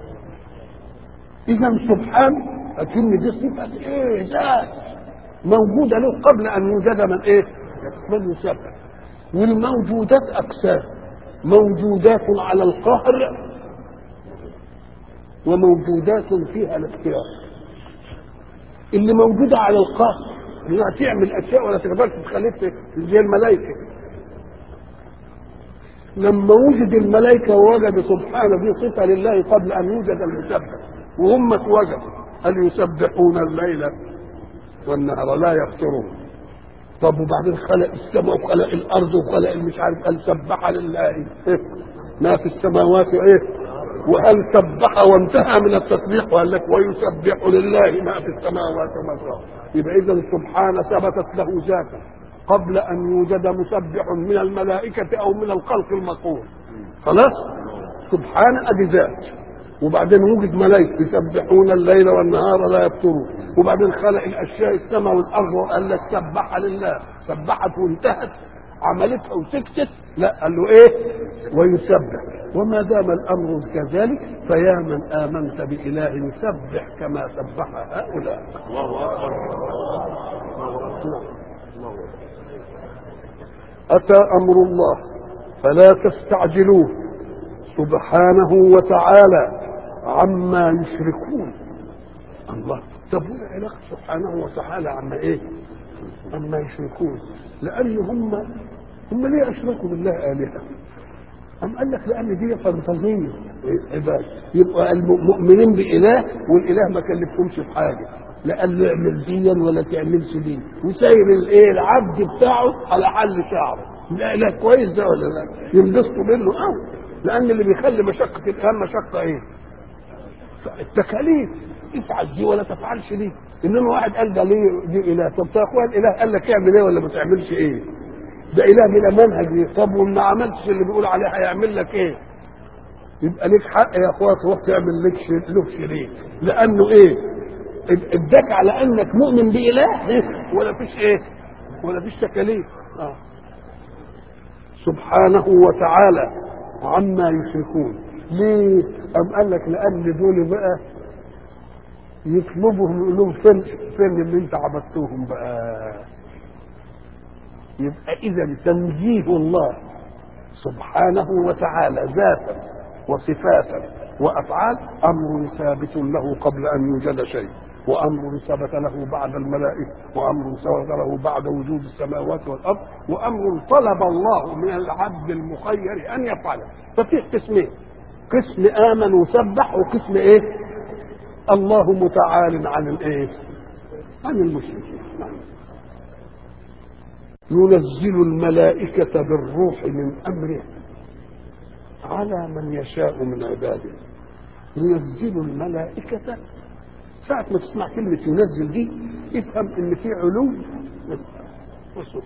اذا سبحان اكن دي صفه ايه ذات موجوده له قبل ان يوجد من ايه؟ من يسبح. والموجودات اقسام موجودات على القهر وموجودات فيها الاختيار. اللي موجودة على القهر انها تعمل اشياء ولا تقدرش تخليك زي الملائكة لما وجد الملائكة ووجد سبحانه دي صفة لله قبل أن يوجد المسبح وهم اتوجدوا هل يسبحون الليل والنهار لا يفترون طب وبعدين خلق السماء وخلق الأرض وخلق المش عارف قال سبح لله إيه؟ ما في السماوات إيه وهل سبح وانتهى من التسبيح وقال لك ويسبح لله ما في السماوات وما في الارض يبقى اذا سبحانه ثبتت له ذاتا قبل ان يوجد مسبح من الملائكه او من الخلق المقول خلاص سبحانه ادي ذات وبعدين وجد ملائكه يسبحون الليل والنهار لا يفترون وبعدين خلق الاشياء السماء والارض وقال لك سبح لله سبحت وانتهت عملتها وسكتت لا قال له ايه ويسبح وما دام الامر كذلك فيا من امنت باله سبح كما سبح هؤلاء الله اكبر الله اكبر الله اكبر اتى امر الله فلا تستعجلوه سبحانه وتعالى عما يشركون الله طب ولا علاقه سبحانه وتعالى عما ايه عما يشركون لان هم هم ليه اشركوا بالله الهه أم قال لك لأن دي فانتازية عباد يبقى المؤمنين بإله والإله ما كلفهمش بحاجة لا قال له اعمل ديا ولا تعملش دي وسايب الايه العبد بتاعه على حل شعره لا لا كويس ده ولا لا ينبسطوا منه اه لأن اللي بيخلي مشقة الإله مشقة إيه؟ التكاليف افعل دي ولا تفعلش دي انما واحد قال ده ليه دي اله طب يا اخويا الاله قال لك اعمل ايه ولا ما تعملش ايه ده اله بلا منهج طب وما عملتش اللي بيقول عليه هيعمل لك ايه يبقى ليك حق يا اخويا تروح تعمل لك ش- له شريك لانه ايه اد- اداك على انك مؤمن باله إيه؟ ولا فيش ايه ولا فيش تكاليف آه. سبحانه وتعالى عما يشركون ليه ام قال لك لان دول بقى يطلبهم يقول لهم فين فين اللي انت عبدتوهم بقى يبقى اذا تنزيه الله سبحانه وتعالى ذاتا وصفاتا وافعال امر ثابت له قبل ان يوجد شيء وامر ثبت له بعد الملائكه وامر ثبت له بعد وجود السماوات والارض وامر طلب الله من العبد المخير ان يفعله ففيه قسمين قسم امن وسبح وقسم ايه الله متعال عن الايه عن المشركين نعم. ينزل الملائكة بالروح من أمره على من يشاء من عباده ينزل الملائكة ساعة ما تسمع كلمة ينزل دي افهم ان في علو وسفل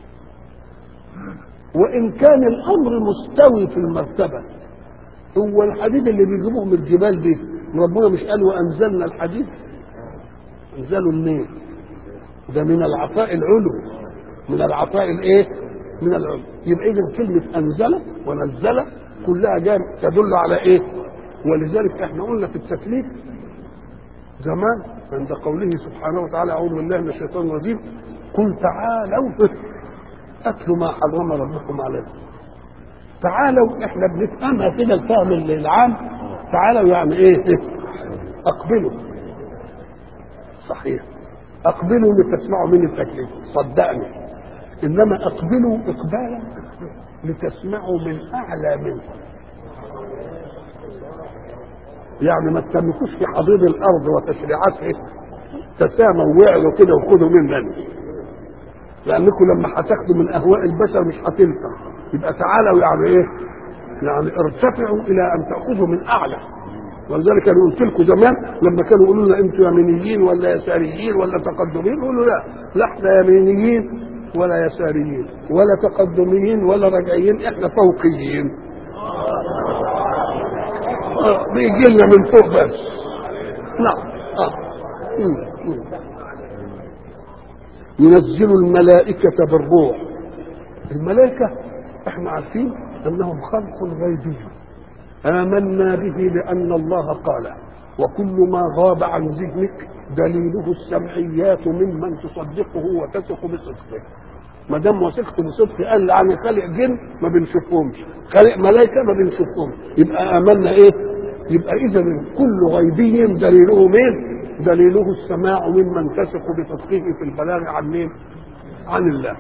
وان كان الامر مستوي في المرتبة هو الحديد اللي بيجيبوه من الجبال دي ربنا مش قال وانزلنا الحديد انزلوا منين ده من العطاء العلو من العطاء الايه من العلو يبقى اذا كلمة انزل ونزل كلها جايه تدل على ايه ولذلك احنا قلنا في التكليف زمان عند قوله سبحانه وتعالى اعوذ بالله من الشيطان الرجيم قل تعالوا اتلوا ما حرم ربكم عليكم تعالوا احنا بنفهمها كده الفهم العام تعالوا يعني ايه اقبلوا صحيح اقبلوا لتسمعوا مني التكليف صدقني انما اقبلوا اقبالا لتسمعوا من اعلى منكم يعني ما تسمكوش في حضيض الارض وتشريعاتها تساموا وعلوا كده وخدوا مني لانكم لما هتاخدوا من اهواء البشر مش هتنفع يبقى تعالوا يعني ايه؟ يعني ارتفعوا الى ان تاخذوا من اعلى ولذلك انا قلت لكم زمان لما كانوا يقولوا لنا انتوا يمينيين ولا يساريين ولا تقدميين يقولوا لا لا احنا يمينيين ولا يساريين ولا تقدميين ولا رجعيين احنا فوقيين آه بيجي لنا من فوق بس نعم آه. مم. مم. ينزل الملائكة بالروح الملائكة احنا عارفين انهم خلق غيبي آمنا به لأن الله قال وكل ما غاب عن ذهنك دليله السمعيات ممن تصدقه وتثق بصدقه ما دام وثقت بصدق قال عن خالق جن ما بنشوفهمش خالق ملائكه ما بنشوفهمش يبقى امنا ايه يبقى اذا كل غيبي دليله مين دليله السماع ممن تثق بصدقه في البلاغ عن مين عن الله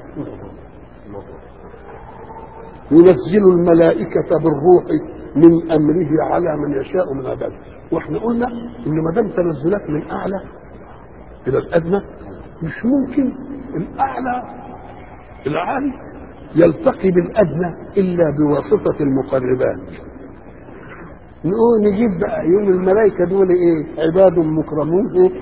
ينزل الملائكة بالروح من أمره على من يشاء من عباده واحنا قلنا ان ما دام تنزلات من اعلى الى الادنى مش ممكن الاعلى العالي يلتقي بالادنى الا بواسطه المقربات نقول نجيب بقى يقول الملائكه دول ايه عباد مكرمون إيه؟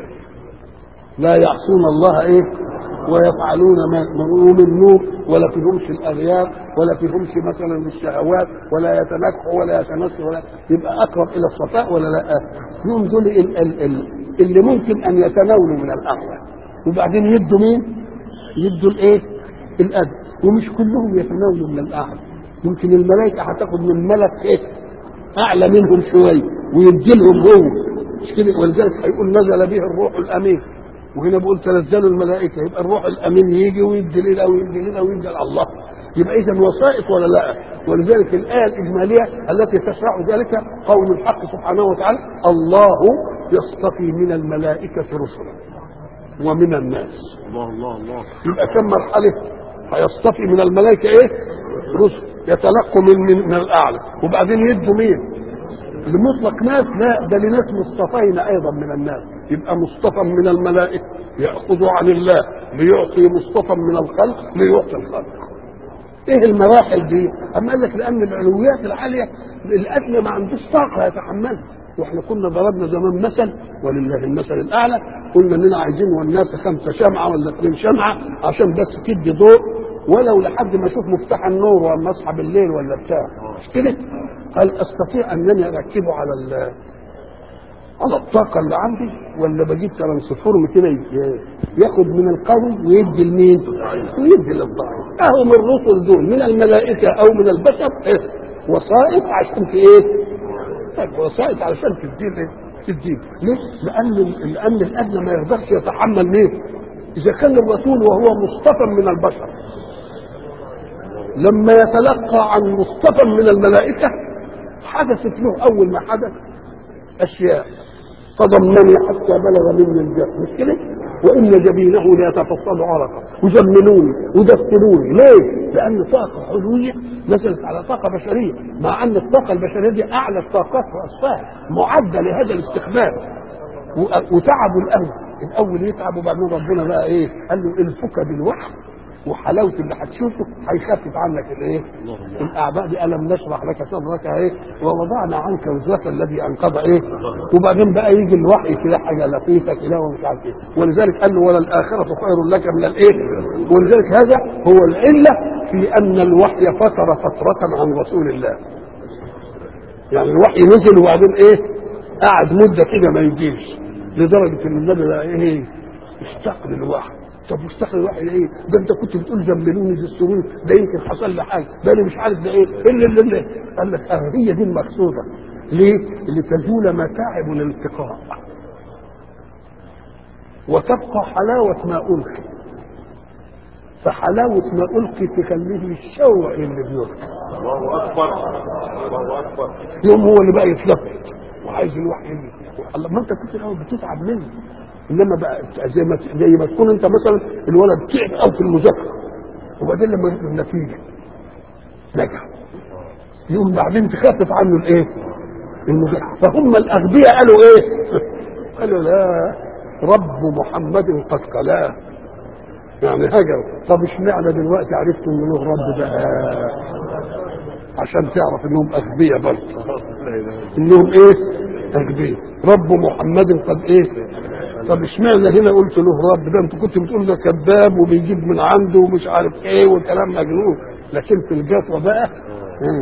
لا يعصون الله ايه ويفعلون ما من نور ولا فيهمش الاغيار ولا فيهمش مثلا الشهوات ولا يتنكحوا ولا يتنسوا ولا يبقى اقرب الى الصفاء ولا لا يوم دول ال- ال- ال- اللي ممكن ان يتناولوا من الاعلى وبعدين يدوا مين؟ يدوا الايه؟ الادب ومش كلهم يتناولوا من الاعلى يمكن الملائكه هتاخد من ملك ايه؟ اعلى منهم شويه ويدي لهم هو مش كده ولذلك هيقول نزل به الروح الامين وهنا بقول تنزلوا الملائكه يبقى الروح الامين يجي ويدي لنا ويدي لنا ويدي الله يبقى اذا وسائط ولا لا ولذلك الايه الاجماليه التي تشرح ذلك قول الحق سبحانه وتعالى الله يصطفي من الملائكه رسلا ومن الناس الله الله الله يبقى كم مرحله هيصطفي من الملائكه ايه رسل يتلقوا من من, من الاعلى وبعدين يدوا مين لمطلق ناس لا ده لناس مصطفين ايضا من الناس يبقى مصطفى من الملائكه ياخذ عن الله ليعطي مصطفى من الخلق ليعطي الخلق ايه المراحل دي اما قال لك لان العلويات العاليه الادنى ما عندوش طاقه يتحملها واحنا كنا ضربنا زمان مثل ولله المثل الاعلى قلنا اننا عايزين والناس خمسه شمعه ولا اثنين شمعه عشان بس تدي ضوء ولو لحد ما اشوف مفتاح النور واما اصحى بالليل ولا بتاع مش كده قال استطيع انني اركبه على ال- على الطاقة اللي عندي ولا بجيب ترانسفورم كده ي- ياخد من القوي ويدي لمين؟ ويدي للضعيف. أهو من الرسل دول من الملائكة أو من البشر إيه؟ وسائط عشان في إيه؟ طيب وسائط عشان تدين إيه؟ تدين. ليه؟ لأن لأن الأدنى ما يقدرش يتحمل مين؟ إذا كان الرسول وهو مصطفى من البشر لما يتلقى عن مصطفى من الملائكة حدثت له اول ما حدث اشياء فضمني حتى بلغ مني الجهل مش كده وان جبينه ليتفصل عرقا وجملوني ودفنوني ليه؟ لان طاقه علويه نزلت على طاقه بشريه مع ان الطاقه البشريه دي اعلى الطاقات واصفها معده لهذا الاستخدام و- وتعبوا الاول الاول يتعب وبعدين ربنا بقى ايه؟ قال له الفك بالوحي وحلاوه اللي هتشوفه هيخفف عنك الايه؟ الاعباء دي الم نشرح لك صدرك ايه؟ ووضعنا عنك وزرك الذي انقض ايه؟ وبعدين بقى يجي الوحي كده حاجه لطيفه كده ومش عارف ايه ولذلك قال له وللاخره خير لك من الايه؟ ولذلك هذا هو العله في ان الوحي فتر فتره عن رسول الله. يعني الوحي نزل وبعدين ايه؟ قعد مده كده ما يجيش لدرجه ان النبي بقى ايه؟ اشتاق للوحي طب مستقل الواحد ايه؟ ده انت كنت بتقول زملوني دسروني ده يمكن حصل لي حاجه ده انا مش عارف ده ايه الا الا الا قال لك اه هي دي المقصوده ليه؟ لتزول متاعب الالتقاء وتبقى حلاوه ما القي فحلاوه ما القي تخليه الشوع اللي بيلقي الله اكبر الله اكبر يوم هو اللي بقى يتلفت وعايز الوحي يجي. الله ما انت كنت الاول بتتعب منه انما بقى زي ما زي ما تكون انت مثلا الولد تعب قوي في المذاكره وبعدين لما يجيب النتيجه نجح يقوم بعدين تخفف عنه الايه؟ المذاكره فهم الاغبياء قالوا ايه؟ قالوا لا رب محمد قد قلاه يعني هجروا طب اشمعنى دلوقتي عرفت ان له رب بقى عشان تعرف انهم اغبياء برضه انهم ايه؟ اغبياء رب محمد قد ايه؟ طب اشمعنى هنا قلت له رب ده انت كنت بتقول ده كذاب وبيجيب من عنده ومش عارف ايه وكلام مجنون لكن في الجفوه بقى مم.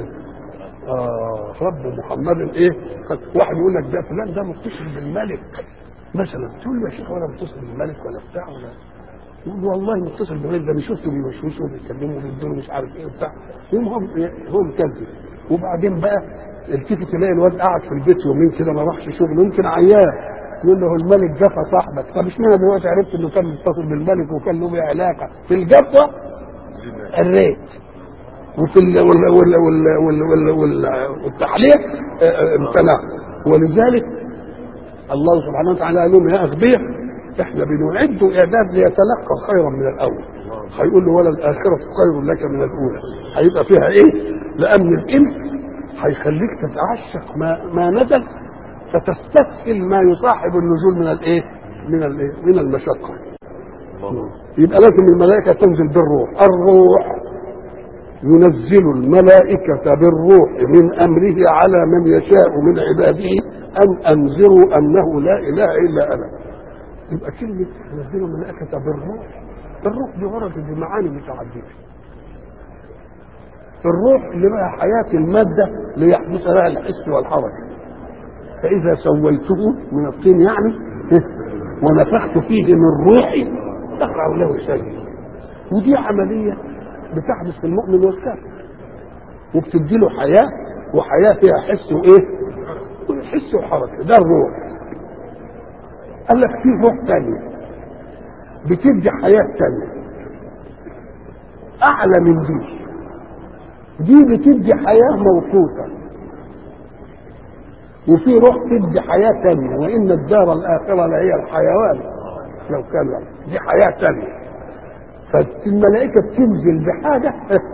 اه رب محمد ايه قد واحد يقول لك ده فلان ده متصل بالملك مثلا تقول له يا شيخ ولا متصل بالملك ولا بتاع ولا يقول والله متصل بالملك ده انا شفته بيوشوشه وبيتكلموا وبيدوا مش عارف ايه وبتاع يوم هو هو مكذب وبعدين بقى التفت تلاقي الواد قاعد في البيت يومين كده ما راحش شغل يمكن عيان يقول له الملك جفا صاحبك طب اشمعنى دلوقتي عرفت انه كان متصل بالملك وكان له بيه علاقه في الجفه الريت وفي ال وال وال وال وال وال وال والتحليق اه، اه، امتنع ولذلك الله سبحانه وتعالى قال لهم يا اغبياء احنا بنعد اعداد ليتلقى خيرا من الاول هيقول له ولا الاخره خير لك من الاولى هيبقى فيها ايه؟ لان الانس هيخليك تتعشق ما ما نزل فتستسهل ما يصاحب النزول من الايه؟ من الايه؟ من المشقه. يبقى لازم الملائكه تنزل بالروح، الروح ينزل الملائكة بالروح من أمره على من يشاء من عباده أن أنذروا أنه لا إله إلا أنا. يبقى كلمة ينزل الملائكة بالروح الروح دي وردت بمعاني متعددة. الروح اللي بقى حياة المادة ليحدث لها الحس والحركة. فإذا سويته من الطين يعني ونفخت فيه من روحي تقع له سجد ودي عملية بتحدث في المؤمن والكافر وبتدي له حياة وحياة فيها حس وإيه؟ حس وحركة ده الروح قال لك في روح تانية بتدي حياة تانية أعلى من دي دي بتدي حياة موقوتة وفي روح تدي حياة تانية وإن الدار الآخرة لهي الحيوان لو كان دي حياة تانية فالملائكة بتنزل بحاجة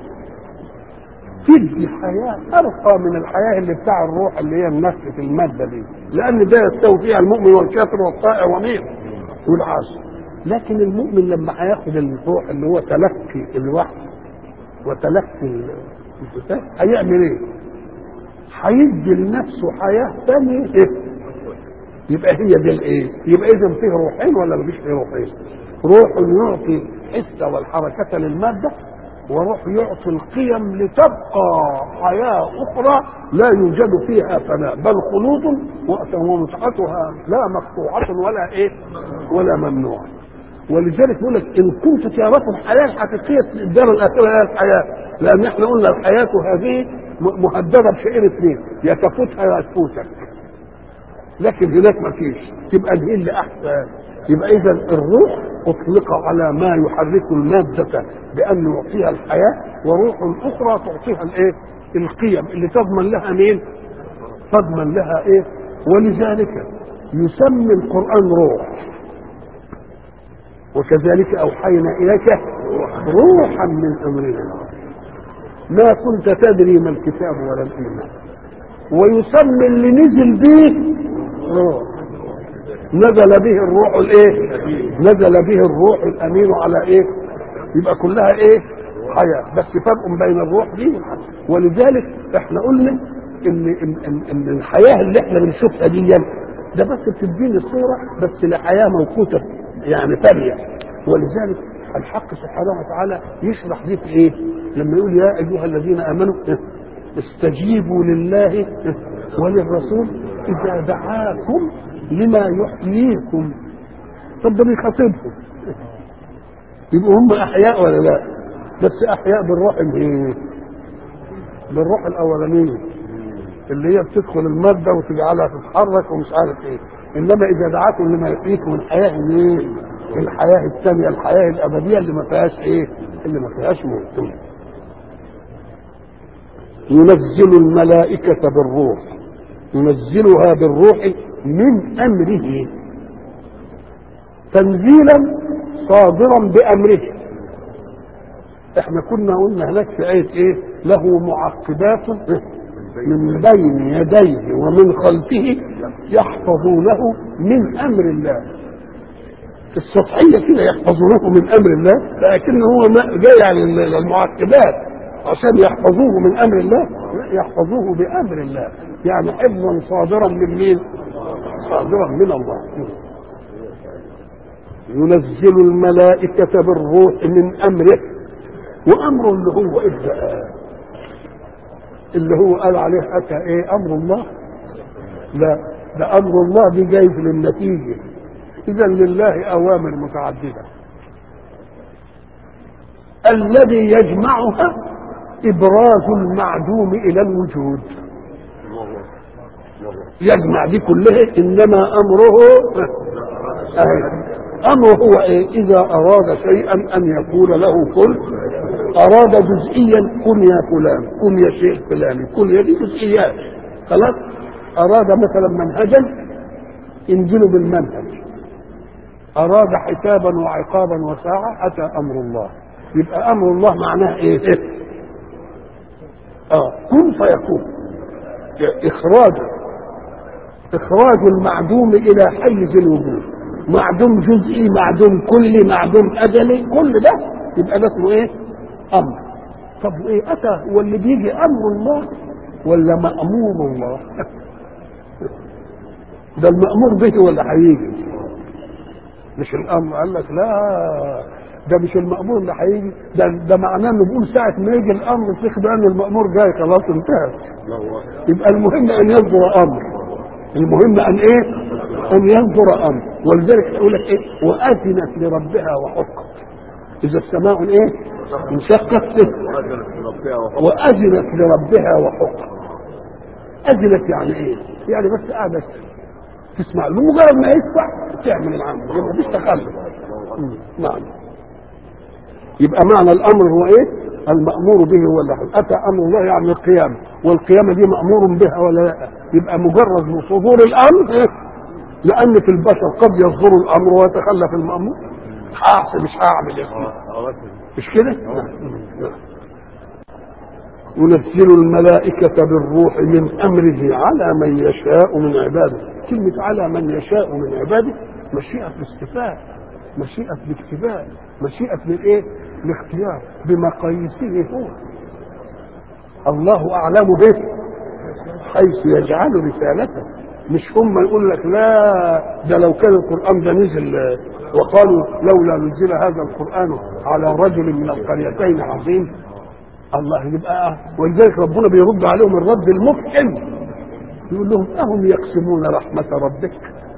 تدي حياة أرقى من الحياة اللي بتاع الروح اللي هي النفس في المادة دي لأن ده يستوي فيها المؤمن والكافر والطائع ومين والعاصي لكن المؤمن لما هياخد الروح اللي هو تلقي الوحي وتلقي الكتاب هيعمل ايه؟ هيدي لنفسه حياه ثانيه إيه؟ يبقى هي دي الايه؟ يبقى اذا فيه روحين ولا مفيش فيه روحين؟ روح يعطي الحس والحركه للماده وروح يعطي القيم لتبقى حياه اخرى لا يوجد فيها فناء بل خلود ومتعتها لا مقطوعه ولا ايه؟ ولا ممنوعه. ولذلك يقول لك ان كنت تعرفوا الحياه الحقيقيه في الدار الاخره هي الحياه لان احنا قلنا الحياه هذه مهدده بشيئين اثنين يا تفوتها يا تفوتك لكن هناك ما فيش تبقى دي اللي احسن يبقى اذا الروح اطلق على ما يحرك الماده بان يعطيها الحياه وروح اخرى تعطيها الايه؟ القيم اللي تضمن لها مين؟ تضمن لها ايه ولذلك يسمي القرآن روح وكذلك أوحينا إليك روحا من أمرنا ما كنت تدري ما الكتاب ولا الإيمان ويسمي اللي نزل به روح نزل به الروح الايه نزل به الروح الامين على ايه يبقى كلها ايه حياه بس فرق بين الروح دي والحياة. ولذلك احنا قلنا ان ان ان, إن الحياه اللي احنا بنشوفها دي ده بس بتديني صوره بس لحياه موقوته يعني ثانيه ولذلك الحق سبحانه وتعالى يشرح دي في ايه لما يقول يا ايها الذين امنوا استجيبوا لله وللرسول اذا دعاكم لما يحييكم طب ده بيخاطبهم يبقوا هم احياء ولا لا بس احياء بالروح الايه بالروح الاولانيه اللي هي بتدخل الماده وتجعلها تتحرك ومش عارف ايه انما اذا دعاكم لما يحييكم الحياه الايه الحياه الثانيه الحياه الابديه اللي ما فيهاش ايه اللي ما فيهاش موت ينزل الملائكه بالروح ينزلها بالروح من امره تنزيلا صادرا بامره احنا كنا قلنا هناك في ايه ايه له معقبات من بين يديه ومن خلفه يحفظونه من امر الله السطحيه كده يحفظونه من امر الله لكن هو جاي يعني المعقبات عشان يحفظوه من امر الله يحفظوه بامر الله يعني حفظا صادرا من مين صادرا من الله ينزل الملائكة بالروح من أمره وأمره اللي هو إيه بقى؟ اللي هو قال عليه أتى إيه أمر الله لا ده أمر الله دي جاي للنتيجة إذا لله أوامر متعددة الذي يجمعها إبراز المعدوم إلى الوجود يجمع دي كلها انما امره أهي. امره هو ايه اذا اراد شيئا ان يقول له كن اراد جزئيا كن يا فلان كن يا شيخ فلان كن يا دي جزئيات خلاص اراد مثلا منهجا انزلوا بالمنهج اراد حسابا وعقابا وساعه اتى امر الله يبقى امر الله معناه ايه اه كن فيكون اخراجه اخراج المعدوم الى حيز الوجود معدوم جزئي معدوم كلي معدوم اجلي كل ده يبقى ده اسمه ايه امر طب ايه اتى هو اللي بيجي امر الله ولا مامور الله ده المامور به ولا هيجي مش الامر قال لك لا ده مش المامور اللي هيجي ده ده معناه انه بيقول ساعه ما يجي الامر تاخد ان المامور جاي خلاص انتهى يبقى المهم ان يصدر امر المهم ان ايه ان ينظر امر ولذلك يقول لك ايه واذنت لربها وحقت اذا السماء ايه انشقت واذنت لربها وحقت اذنت يعني ايه يعني بس قاعده تسمع له مجرد ما يدفع تعمل العمل يبقى مفيش تخلف نعم يبقى معنى الامر هو ايه المأمور به هو اللي أتى أمر الله يعني القيامة والقيامة دي مأمور بها ولا لا يبقى مجرد من صدور الأمر إيه؟ لأن في البشر قد يصدر الأمر ويتخلف المأمور هعصي مش هعمل يا مش كده؟ ينزل الملائكة بالروح من أمره على من يشاء من عباده كلمة على من يشاء من عباده مشيئة الاستفاء مشيئة الاكتفاء مشيئة للإيه؟ الاختيار بمقاييسه هو الله اعلم به حيث يجعل رسالته مش هم يقول لك لا ده لو كان القران ده نزل وقالوا لولا نزل هذا القران على رجل من القريتين عظيم الله يبقى ولذلك ربنا بيرد عليهم الرد المفحم يقول لهم اهم يقسمون رحمه ربك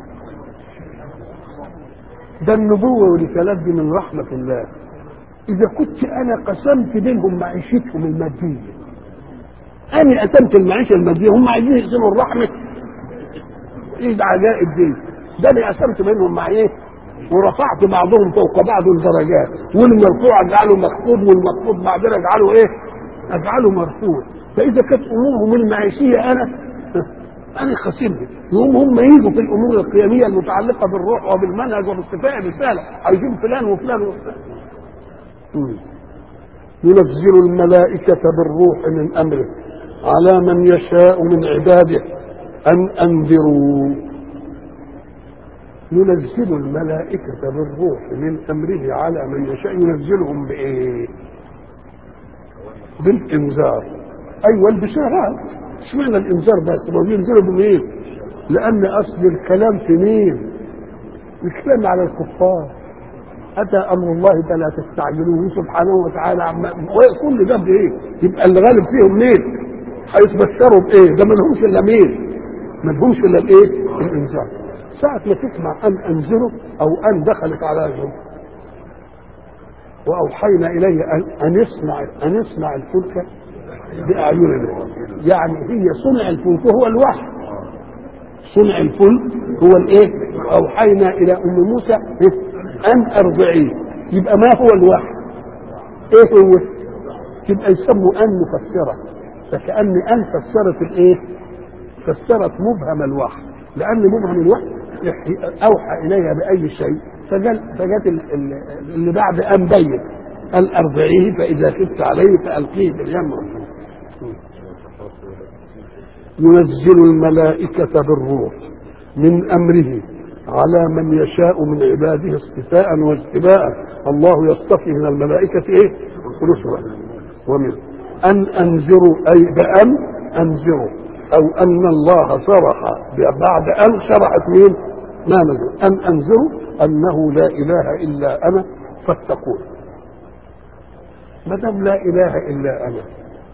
ده النبوه والرسالات دي من رحمه الله إذا كنت أنا قسمت بينهم معيشتهم المادية أنا قسمت المعيشة المادية هم عايزين يقسموا الرحمة إيه ده عجائب دي ده أنا قسمت بينهم مع إيه ورفعت بعضهم فوق بعض الدرجات والمرفوع أجعله مخفوض والمخفوض بعدين أجعله إيه أجعله مرفوع فإذا كانت أمورهم المعيشية أنا انا خاسرهم يقوم هم يجوا في الامور القيميه المتعلقه بالروح وبالمنهج وباستفاء الرساله عايزين فلان وفلان وفلان مم. ينزل الملائكة بالروح من أمره على من يشاء من عباده أن أنذروا ينزل الملائكة بالروح من أمره على من يشاء ينزلهم بإيه؟ بالإنذار أيوة البشارات اشمعنى الإنذار بس؟ ما بينزلوا بمين؟ لأن أصل الكلام في مين؟ الكلام على الكفار أتى أمر الله فلا تستعجلوه سبحانه وتعالى عما كل ده بإيه؟ يبقى اللي غالب فيهم مين؟ هيتبشروا بإيه؟ ده ما لهمش إلا مين؟ ما لهمش إلا الإيه؟ الإنذار. ساعة ما تسمع أن أنذره أو أن دخلت على جنب وأوحينا إليه أن أن يصنع أن يصنع الفلك بأعيننا يعني هي صنع الفلك هو الوحي صنع الفلك هو الايه اوحينا الى ام موسى ان ارضعيه يبقى ما هو الوحي ايه هو يبقى يسموا ان مفسره فكان ان فسرت الايه فسرت مبهم الوحي لان مبهم الوحي اوحى اليها باي شيء فجل فجت ال- ال- اللي بعد ان بين قال ارضعيه فاذا خفت عليه فالقيه في اليم ينزل الملائكة بالروح من أمره على من يشاء من عباده اصطفاء واجتباء الله يصطفي من الملائكة إيه؟ رسلا ومن أن أنذروا أي بأن أنذروا أو أن الله شرح بعد أن شرحت مين؟ ما نزل أن أنذروا أنه لا إله إلا أنا فاتقون ما دام لا إله إلا أنا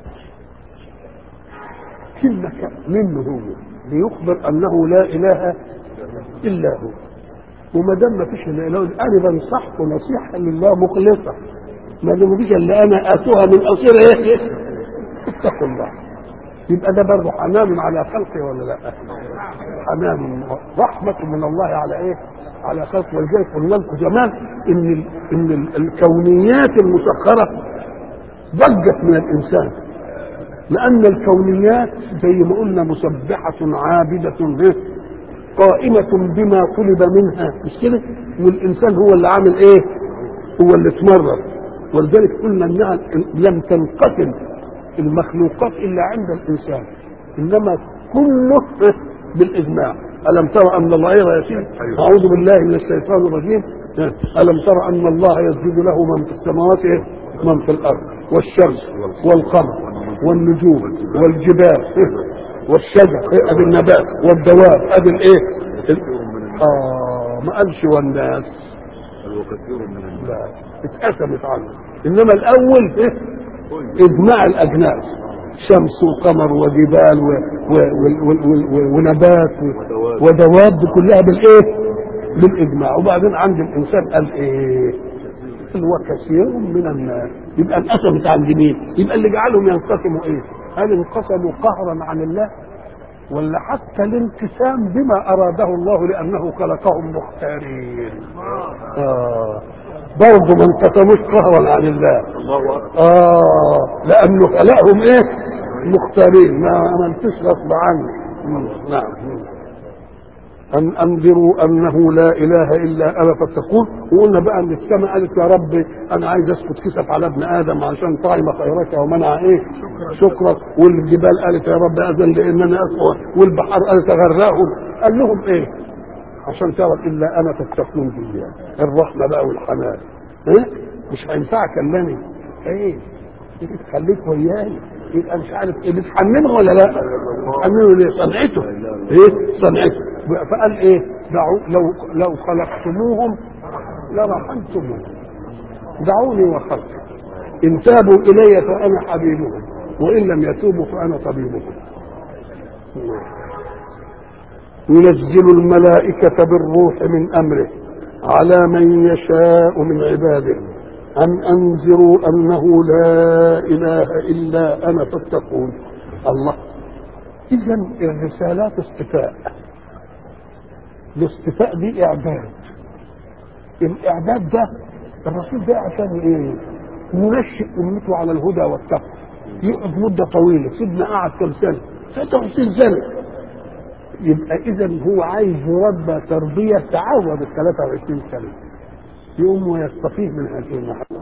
كلمة منه هو ليخبر أنه لا إله إلا هو وما دام ما فيش الا اله انا بنصحكم نصيحه لله مخلصه ما دام ما فيش الا انا اتوها من قصير ايه اتقوا الله يبقى ده برضه حنان على خلقه ولا لا؟ حنان رحمة من الله على ايه؟ على خلقه ولذلك قلنا لكم زمان ان ال ان ال الكونيات المسخرة ضجت من الانسان لان الكونيات زي ما قلنا مسبحة عابدة إيه؟ قائمة بما طلب منها مش كده؟ والانسان هو اللي عامل ايه؟ هو اللي اتمرد ولذلك قلنا انها لم تنقسم المخلوقات الا عند الانسان انما كله بالاجماع الم ترى ان الله يرى يسير اعوذ بالله من الشيطان الرجيم الم ترى ان الله يسجد له من في السماوات من في الارض والشمس والقمر والنجوم والجبال والشجر ادي النبات والدواب ادي الايه اه ما قالش والناس وكثير من الناس لا اتقسمت عنه انما الاول ايه اجماع الاجناس شمس وقمر وجبال و... و... و... و... و... ونبات و... ودواب. ودواب كلها بالايه بالاجماع وبعدين عند الانسان قال ايه قال وكثير من الناس يبقى انقسمت عند مين يبقى اللي جعلهم ينقسموا ايه هل انقسموا قهرا عن الله ولا حتى الانقسام بما اراده الله لانه خلقهم مختارين آه. برضه ما انقسموش قهرا عن الله الله اكبر اه لانه خلقهم ايه مختارين ما عملتش غصب عني مم. نعم مم. أن أنذروا أنه لا إله إلا أنا فاتقون وقلنا بقى أن السماء قالت يا رب أنا عايز أسكت كسف على ابن آدم عشان طعم خيرك ومنع إيه شكرك والجبال قالت يا رب أذن لأننا أسوأ والبحر قالت أغرقهم قال لهم إيه عشان تعرف إلا أنا تتقون بي الرحمة بقى والحنان إيه مش هينفعك إلا أنا إيه خليك وياي يبقى مش عارف ايه بتحمله ولا لا؟ بتحمله ليه؟ صنعته ايه؟ صنعته فقال ايه؟ دعوا لو لو خلقتموهم لرحمتموهم دعوني وخلقي ان تابوا الي فانا حبيبهم وان لم يتوبوا فانا طبيبهم ينزل الملائكة بالروح من أمره على من يشاء من عباده أن أنذروا أنه لا إله إلا أنا فاتقون الله إذا الرسالات اصطفاء الاصطفاء دي إعداد الإعداد ده الرسول ده عشان إيه؟ ينشئ أمته على الهدى والتقوى يقعد مدة طويلة سيدنا قعد كم سنة 53 سنة يبقى اذا هو عايز يربى تربيه تعوض ال 23 سنه يقوم ويستفيد من هذه المحبه